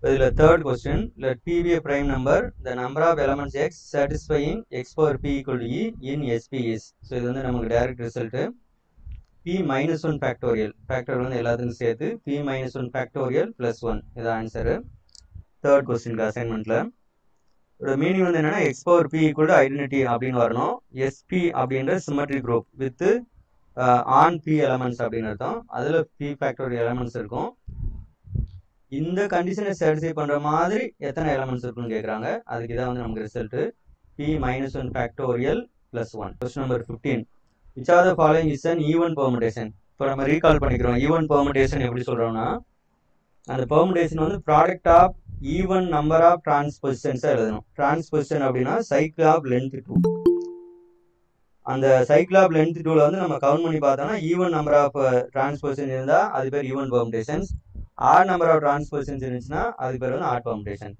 இதில் third question let P P prime number the number of elements X satisfying X power P equal E in S P S so இது வந்து நமக்கு direct result P minus one factorial factorial வந்து எல்லாத்துக்கும் சேர்த்து P minus one factorial plus one இது answer third கொஸ்டினுக்கு அசைன்மெண்ட்டில் இதோட மீனிங் வந்து என்னன்னா X power P equal identity அப்படின்னு வரணும் எஸ்பி அப்படின்ற symmetry group with on P elements அப்படின்னு அர்த்தம் அதில் பி ஃபேக்டோரியல் எலமெண்ட்ஸ் இருக்கும் இந்த கண்டிஷனை சாட்டிஸ்ஃபை பண்ணுற மாதிரி எத்தனை எலமெண்ட்ஸ் இருக்குன்னு கேட்குறாங்க அதுக்கு இதான் வந்து நமக்கு result P minus one factorial plus one question number fifteen which are the following is an even permutation இப்போ நம்ம ரீகால் பண்ணிக்கிறோம் ஈவன் பெர்முடேஷன் எப்படி சொல்கிறோம்னா அந்த பெர்முடேஷன் வந்து product of even number of டிரான்ஸ்பொசிஷன்ஸாக எழுதணும் டிரான்ஸ்பொசிஷன் அப்படின்னா சைக்கிள் ஆஃப் லென்த் டூ அந்த சைக்கிள் ஆஃப் லென்த் டூவில் வந்து நம்ம கவுண்ட் பண்ணி பார்த்தோம்னா ஈவன் நம்பர் ஆஃப் டிரான்ஸ்பொசிஷன் இருந்தால் அது பேர் even permutations odd number of transpositions இருந்துச்சுன்னா அது பேர் வந்து ஆட் பெர்முடேஷன்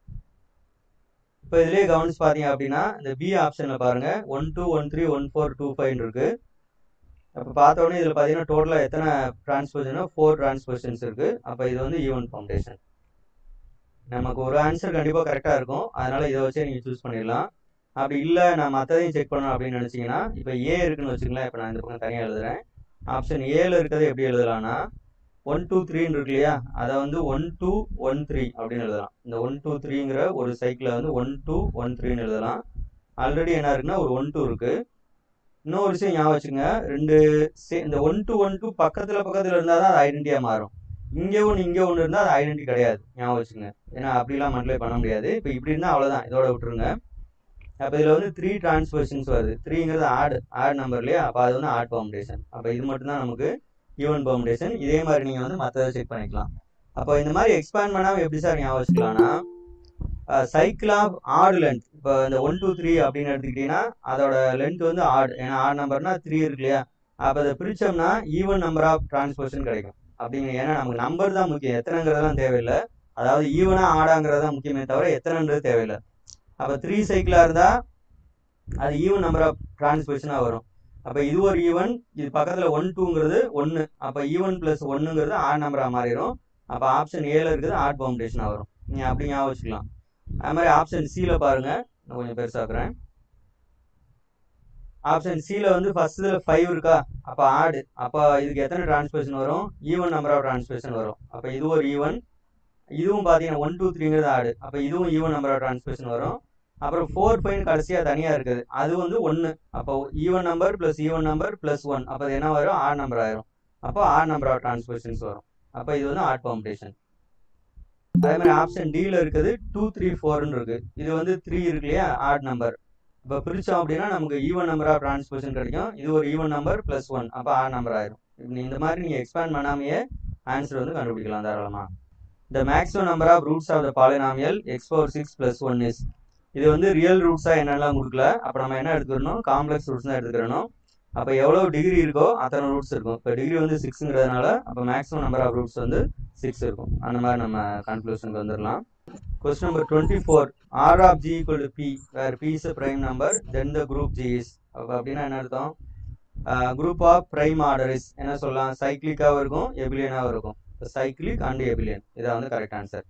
இப்போ இதுலேயே கவனிச்சு பார்த்தீங்க அப்படின்னா இந்த பி ஆப்ஷனில் பாருங்கள் one two one three one four two five இருக்கு அப்போ பார்த்த உடனே இதில் பார்த்தீங்கன்னா டோட்டலாக எத்தனை டிரான்ஸ்பொசிஷனா ஃபோர் டிரான்ஸ்பொசிஷன்ஸ் இருக்குது அப்போ இது வந்து ஈவன் ஃபவுண்டேஷன் நமக்கு ஒரு ஆன்சர் கண்டிப்பாக கரெக்டாக இருக்கும் அதனால் இதை வச்சே நீங்கள் சூஸ் பண்ணிடலாம் அப்படி இல்லை நான் மற்றதையும் செக் பண்ணணும் அப்படின்னு நினச்சிங்கன்னா இப்போ ஏ இருக்குன்னு வச்சுக்கலாம் இப்போ நான் இந்த பக்கம் தனியாக எழுதுறேன் ஆப்ஷன் ஏல இருக்கிறத எப்படி எழுதலாம்னா ஒன் டூ த்ரீன்னு இருக்கு இல்லையா அதை வந்து ஒன் டூ ஒன் த்ரீ அப்படின்னு எழுதலாம் இந்த ஒன் டூ த்ரீங்கிற ஒரு சைக்கிளை வந்து ஒன் டூ ஒன் த்ரீன்னு எழுதலாம் ஆல்ரெடி என்ன இருக்குன்னா ஒரு ஒன் டூ இருக்கு இன்னொரு விஷயம் ஞாபகம் வச்சுங்க ரெண்டு சே- இந்த ஒன் டூ ஒன் டூ பக்கத்தில் பக்கத்தில் இருந்தால் தான் அது ஐடென்டிட்டியாக மாறும் இங்கே ஒன்று இங்கே ஒன்று இருந்தால் அது ஐடென்டி கிடையாது ஞாபகம் வச்சுங்க ஏன்னா அப்படிலாம் மல்டிப்ளை பண்ண முடியாது இப்போ இப்படி இருந்தால் அவ்வளோதான் இதோட விட்டுருங்க அப்போ இதில் வந்து த்ரீ டிரான்ஸ்பர்ஷன்ஸ் வருது த்ரீங்கிறது ஆட் ஆட் நம்பர் இல்லையா அப்போ அது வந்து ஆட் பெர்முடேஷன் அப்போ இது மட்டும்தான் நமக்கு ஈவன் பெர்முடேஷன் இதே மாதிரி நீங்கள் வந்து மற்றதை செக் பண்ணிக்கலாம் அப்போ இந்த மாதிரி எக்ஸ்பேண்ட் பண்ணாமல் எப்படி சார் ஞாபகம் வச்சுக்கலாம்னா சைக்கிள் ஆஃப் ஆடு லென்த் இப்போ இந்த ஒன் டூ த்ரீ அப்படின்னு எடுத்துக்கிட்டிங்கன்னா அதோட லென்த் வந்து ஆட் ஏன்னா ஆட் நம்பர்னா த்ரீ இருக்கு இல்லையா அப்போ அதை பிரித்தோம்னா ஈவன் நம்பர் ஆஃப் டிரான்ஸ்போர்ஷன் கிடைக்கும் அப்படிங்க ஏன்னா நமக்கு நம்பர் தான் முக்கியம் எத்தனைங்கிறதெல்லாம் தேவையில்லை அதாவது ஈவனா ஆடாங்கிறது தான் முக்கியமே தவிர எத்தனைன்றது தேவையில்லை அப்போ த்ரீ சைக்கிளாக இருந்தால் அது ஈவன் நம்பர் ஆஃப் டிரான்ஸ்போர்ஷனாக வரும் அப்போ இது ஒரு ஈவன் இது பக்கத்தில் ஒன் டூங்கிறது ஒன்று அப்போ ஈவன் ப்ளஸ் ஒன்றுங்கிறது ஆட் நம்பராக மாறிடும் அப்போ ஆப்ஷன் ஏல இருக்குது ஆட் பவுண்டேஷனாக வரும் நீங்கள் அப்படி ஞாபகம் வச்சுக்கலாம் அது மாதிரி ஆப்ஷன் சியில் பாருங்கள் நான் கொஞ்சம் பெருசாக்குறேன் ஆப்ஷன் சியில் வந்து ஃபர்ஸ்ட் இதில் ஃபைவ் இருக்கா அப்போ ஆடு அப்போ இதுக்கு எத்தனை டிரான்ஸ்போர்ஷன் வரும் ஈவன் நம்பர் ஆஃப் டிரான்ஸ்போர்ஷன் வரும் அப்போ இது ஒரு ஈவன் இதுவும் பார்த்தீங்கன்னா ஒன் டூ த்ரீங்கிறது ஆடு அப்போ இதுவும் ஈவன் நம்பர் ஆஃப் டிரான்ஸ்போர்ஷன் வரும் அப்புறம் ஃபோர் ஃபைவ் கடைசியாக தனியாக இருக்குது அது வந்து ஒன்று அப்போ even number plus even number plus one அப்போ அது என்ன வரும் ஆட் நம்பர் ஆயிரும் அப்போ ஆட் நம்பர் ஆஃப் டிரான்ஸ்போர்ஷன்ஸ் வரும் அப்போ இது வந்து ஆட் பம்பேஷன் அதே மாதிரி ஆப்ஷன் டியில் இருக்குது டூ த்ரீ ஃபோர்னு இருக்கு இது வந்து த்ரீ இருக்கு இல்லையா ஆட் நம்பர் இப்போ பிரித்தோம் அப்படின்னா நமக்கு ஈவன் நம்பர் ஆஃப் டிரான்ஸ்போர்ஷன் கிடைக்கும் இது ஒரு ஈவன் நம்பர் ப்ளஸ் ஒன் அப்போ ஆட் நம்பர் ஆயிரும் இப்ப இந்த மாதிரி நீங்கள் எக்ஸ்பேண்ட் பண்ணாமையே ஆன்சர் வந்து கண்டுபிடிக்கலாம் தாராளமாக the maximum number of roots of the polynomial X power six plus one is இது வந்து ரியல் ரூட்ஸாக என்னெல்லாம் கொடுக்கல அப்போ நம்ம என்ன எடுத்துக்கிறோம் காம்ப்ளெக்ஸ் ரூட்ஸ் தான் எடுத்துக்கிறணும் அப்போ எவ்வளோ டிகிரி இருக்கோ அத்தனை ரூட்ஸ் இருக்கும் இப்போ டிகிரி வந்து சிக்ஸுங்கிறதுனால அப்போ மேக்ஸிமம் நம்பர் ஆஃப் ரூட்ஸ் வந்து சிக்ஸ் இருக்கும் அந்த மாதிரி நம்ம கன்க்ளூஷனுக்கு வந்துடலாம் question number twenty four R of G equal to P where P is prime number then the group G is அப்போ அப்படின்னா என்ன அர்த்தம் group of prime order is என்ன சொல்லலாம் சைக்ளிக்காகவும் இருக்கும் எபிலியனாகவும் இருக்கும் சைக்ளிக் அண்ட் எபிலியன் இதான் வந்து கரெக்ட் ஆன்சர்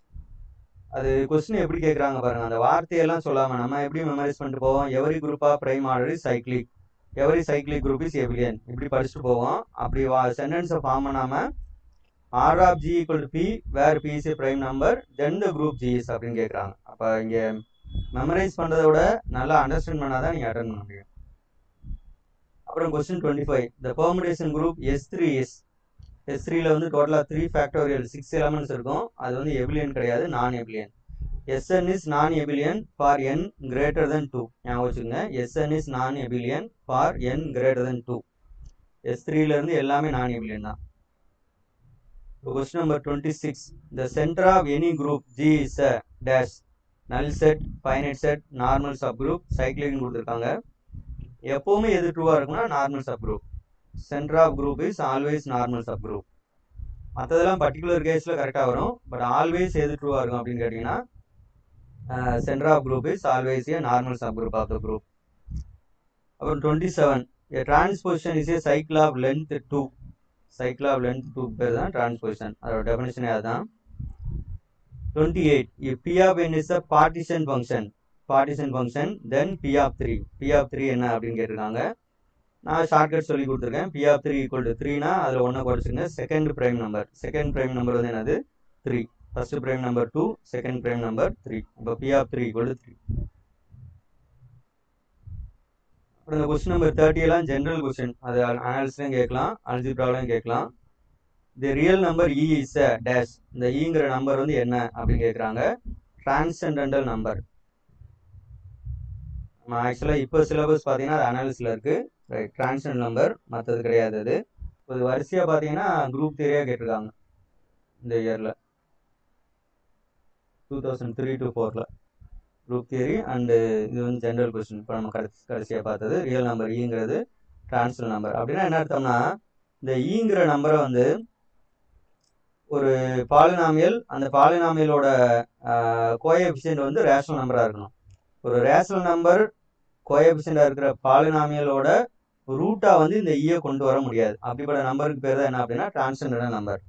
அது கொஸ்டின் எப்படி கேட்குறாங்க பாருங்க அந்த வார்த்தையெல்லாம் சொல்லாம நம்ம எப்படி மெமரைஸ் பண்ணிட்டு போவோம் every group of prime order is cyclic every cyclic group is abelian இப்படி படிச்சுட்டு போவோம் அப்படி சென்டென்ஸை ஃபார்ம் பண்ணாம R of G equal to P where P is a prime number then the group G is அப்படின்னு கேட்குறாங்க அப்போ இங்கே மெமரைஸ் பண்ணுறதை விட நல்லா அண்டர்ஸ்டாண்ட் பண்ணாதான் நீங்கள் அட்டன் பண்ண முடியும் அப்புறம் question twenty five the permutation group S three S S த்ரீல வந்து டோட்டலாக த்ரீ ஃபேக்டோரியல் சிக்ஸ் எலமெண்ட்ஸ் இருக்கும் அது வந்து எபிலியன் கிடையாது நான் எபிலியன் S N is non abelian for N greater then two ஞாபகம் வச்சுக்கோங்க S N is non abelian for N greater then two S த்ரீலேருந்து எல்லாமே நான் எபிலியன் தான் question number twenty six the centre of any group G is a dash null set finite set normal sub subgroup சைக்ளிக்னு கொடுத்துருக்காங்க எப்போவுமே எது ட்ரூவாக இருக்கும்னா normal sub subgroup centre of group is always normal sub subgroup மற்றதெல்லாம் particular கேஸில் கரெக்டாக வரும் பட் ஆல்வேஸ் எது ட்ரூவாக இருக்கும் அப்படின்னு கேட்டிங்கன்னா centre of group is always a normal sub group of the group அப்புறம் twenty seven a transposition is a cycle of length two cycle of length two பேர் தான் டிரான்ஸ்பொசிஷன் அதோட டெஃபினேஷனே அதுதான் twenty eight if P of N is a partition function partition function then P of three P of three என்ன அப்படின்னு கேட்டிருக்காங்க நான் shortcut சொல்லி கொடுத்துருக்கேன் P of three equal to த்ரீனா அதில் ஒன்றை குறைச்சிங்க second prime number second prime number வந்து என்னது three first prime number two second prime number three இப்போ P of three equal to three அப்புறம் இந்த கொஸ்டின் நம்பர் தேர்ட்டி எல்லாம் ஜென்ரல் கொஸ்டின் அது அனாலிஸ்லையும் கேட்கலாம் அல்ஜிப்ராலையும் கேட்கலாம் the real number E is a dash இந்த ஈங்கிற நம்பர் வந்து என்ன அப்படின்னு கேட்குறாங்க டிரான்சென்டென்டல் நம்பர் நம்ம ஆக்சுவலாக இப்போ சிலபஸ் பார்த்தீங்கன்னா அது அனாலிஸில் இருக்குது ரைட் டிரான்சென்டல் நம்பர் மற்றது கிடையாது அது இது வரிசையாக பார்த்தீங்கன்னா குரூப் தேரியாக கேட்டிருக்காங்க இந்த இயரில் டூ தௌசண்ட் த்ரீ டு ஃபோரில் குரூப் தியரி அண்டு இது வந்து ஜென்ரல் கொஸ்டின் இப்போ நம்ம கடைசி கடைசியாக பார்த்தது ரியல் நம்பர் ஈங்கிறது டிரான்ஸ்ஃபர் நம்பர் அப்படின்னா என்ன அர்த்தம்னா இந்த ஈங்கிற நம்பரை வந்து ஒரு பாலினாமியல் அந்த பாலினாமியலோட கோஎஃபிஷியன்ட் வந்து ரேஷனல் நம்பராக இருக்கணும் ஒரு ரேஷனல் நம்பர் கோஎஃபிஷியண்டாக இருக்கிற பாலினாமியலோட ரூட்டாக வந்து இந்த ஈயை கொண்டு வர முடியாது அப்படிப்பட்ட நம்பருக்கு பேர் தான் என்ன அப்படின்னா டிரான்ஸ்ஜெண்டர் நம்பர்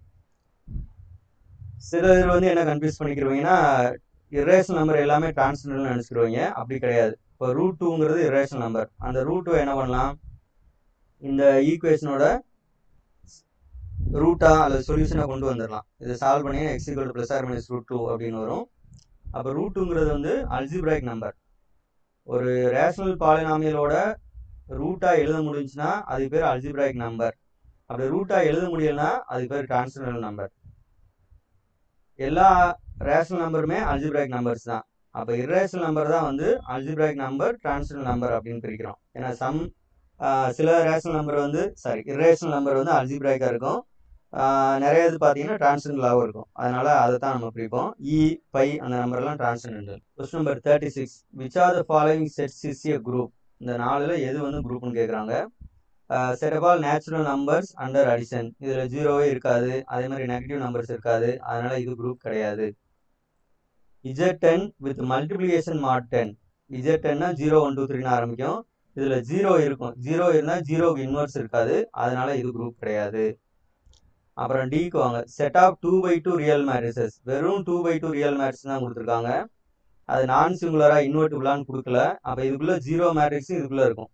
சில பேர் வந்து என்ன கன்ஃபியூஸ் பண்ணிக்கிறவங்கன்னா இரேஷனல் நம்பர் எல்லாமே டிரான்ஸ்ஜெண்டர்னு நினச்சிக்கிறவங்க அப்படி கிடையாது இப்போ ரூட் டூங்கிறது இரேஷனல் நம்பர் அந்த ரூட் டூ என்ன பண்ணலாம் இந்த ஈக்குவேஷனோட ரூட்டா அல்லது சொல்யூஷனை கொண்டு வந்துடலாம் இதை சால்வ் பண்ணி X equal plus or minus root two அப்படின்னு வரும் அப்போ ரூட் டூங்கிறது வந்து அல்ஜிப்ராய்க் நம்பர் ஒரு ரேஷனல் பாலினாமியலோட ரூட்டாக எழுத முடிஞ்சுன்னா அது பேர் அல்ஜிப்ராய்க் நம்பர் அப்படி ரூட்டாக எழுத முடியலனா அது பேர் டிரான்ஸ்ஜெண்டர் நம்பர் எல்லா ரேஷனல் நம்பருமே அல்ஜிப்ராய்க் நம்பர்ஸ் தான் அப்போ இரேஷனல் நம்பர் தான் வந்து அல்ஜிப்ராய்க் நம்பர் டிரான்ஸ்ஜெண்டர் நம்பர் அப்படின்னு பிரிக்கிறோம் ஏன்னா சம் சில ரேஷனல் நம்பர் வந்து சாரி இரேஷனல் நம்பர் வந்து அல்ஜிப்ராய்க்காக இருக்கும் நிறைய இது பார்த்தீங்கன்னா டிரான்ஸ்ஜெண்டலாகவும் இருக்கும் அதனால அதை தான் நம்ம பிரிப்போம் இ பை அந்த நம்பர்லாம் transcendental question number thirty six which are the following sets is a group இந்த நாலில் எது வந்து குரூப்னு கேட்குறாங்க set of all natural numbers under addition இதில் ஜீரோவே இருக்காது அதே மாதிரி நெகட்டிவ் நம்பர்ஸ் இருக்காது அதனால இது குரூப் கிடையாது Z ten with multiplication mod ten Z டென்னா ஜீரோ ஒன் டூ த்ரீன்னு ஆரம்பிக்கும் இதில் ஜீரோ இருக்கும் ஜீரோ இருந்தால் ஜீரோக்கு இன்வெர்ஸ் இருக்காது அதனால இது குரூப் கிடையாது அப்புறம் டிக்கு வாங்க set of two by two real matrices வெறும் two by two real matrix தான் கொடுத்துருக்காங்க அது நான் சிங்குலராக இன்வெர்டிபிளான்னு கொடுக்கல அப்போ இதுக்குள்ளே ஜீரோ மேட்ரிக்ஸ் இதுக்குள்ளே இருக்கும்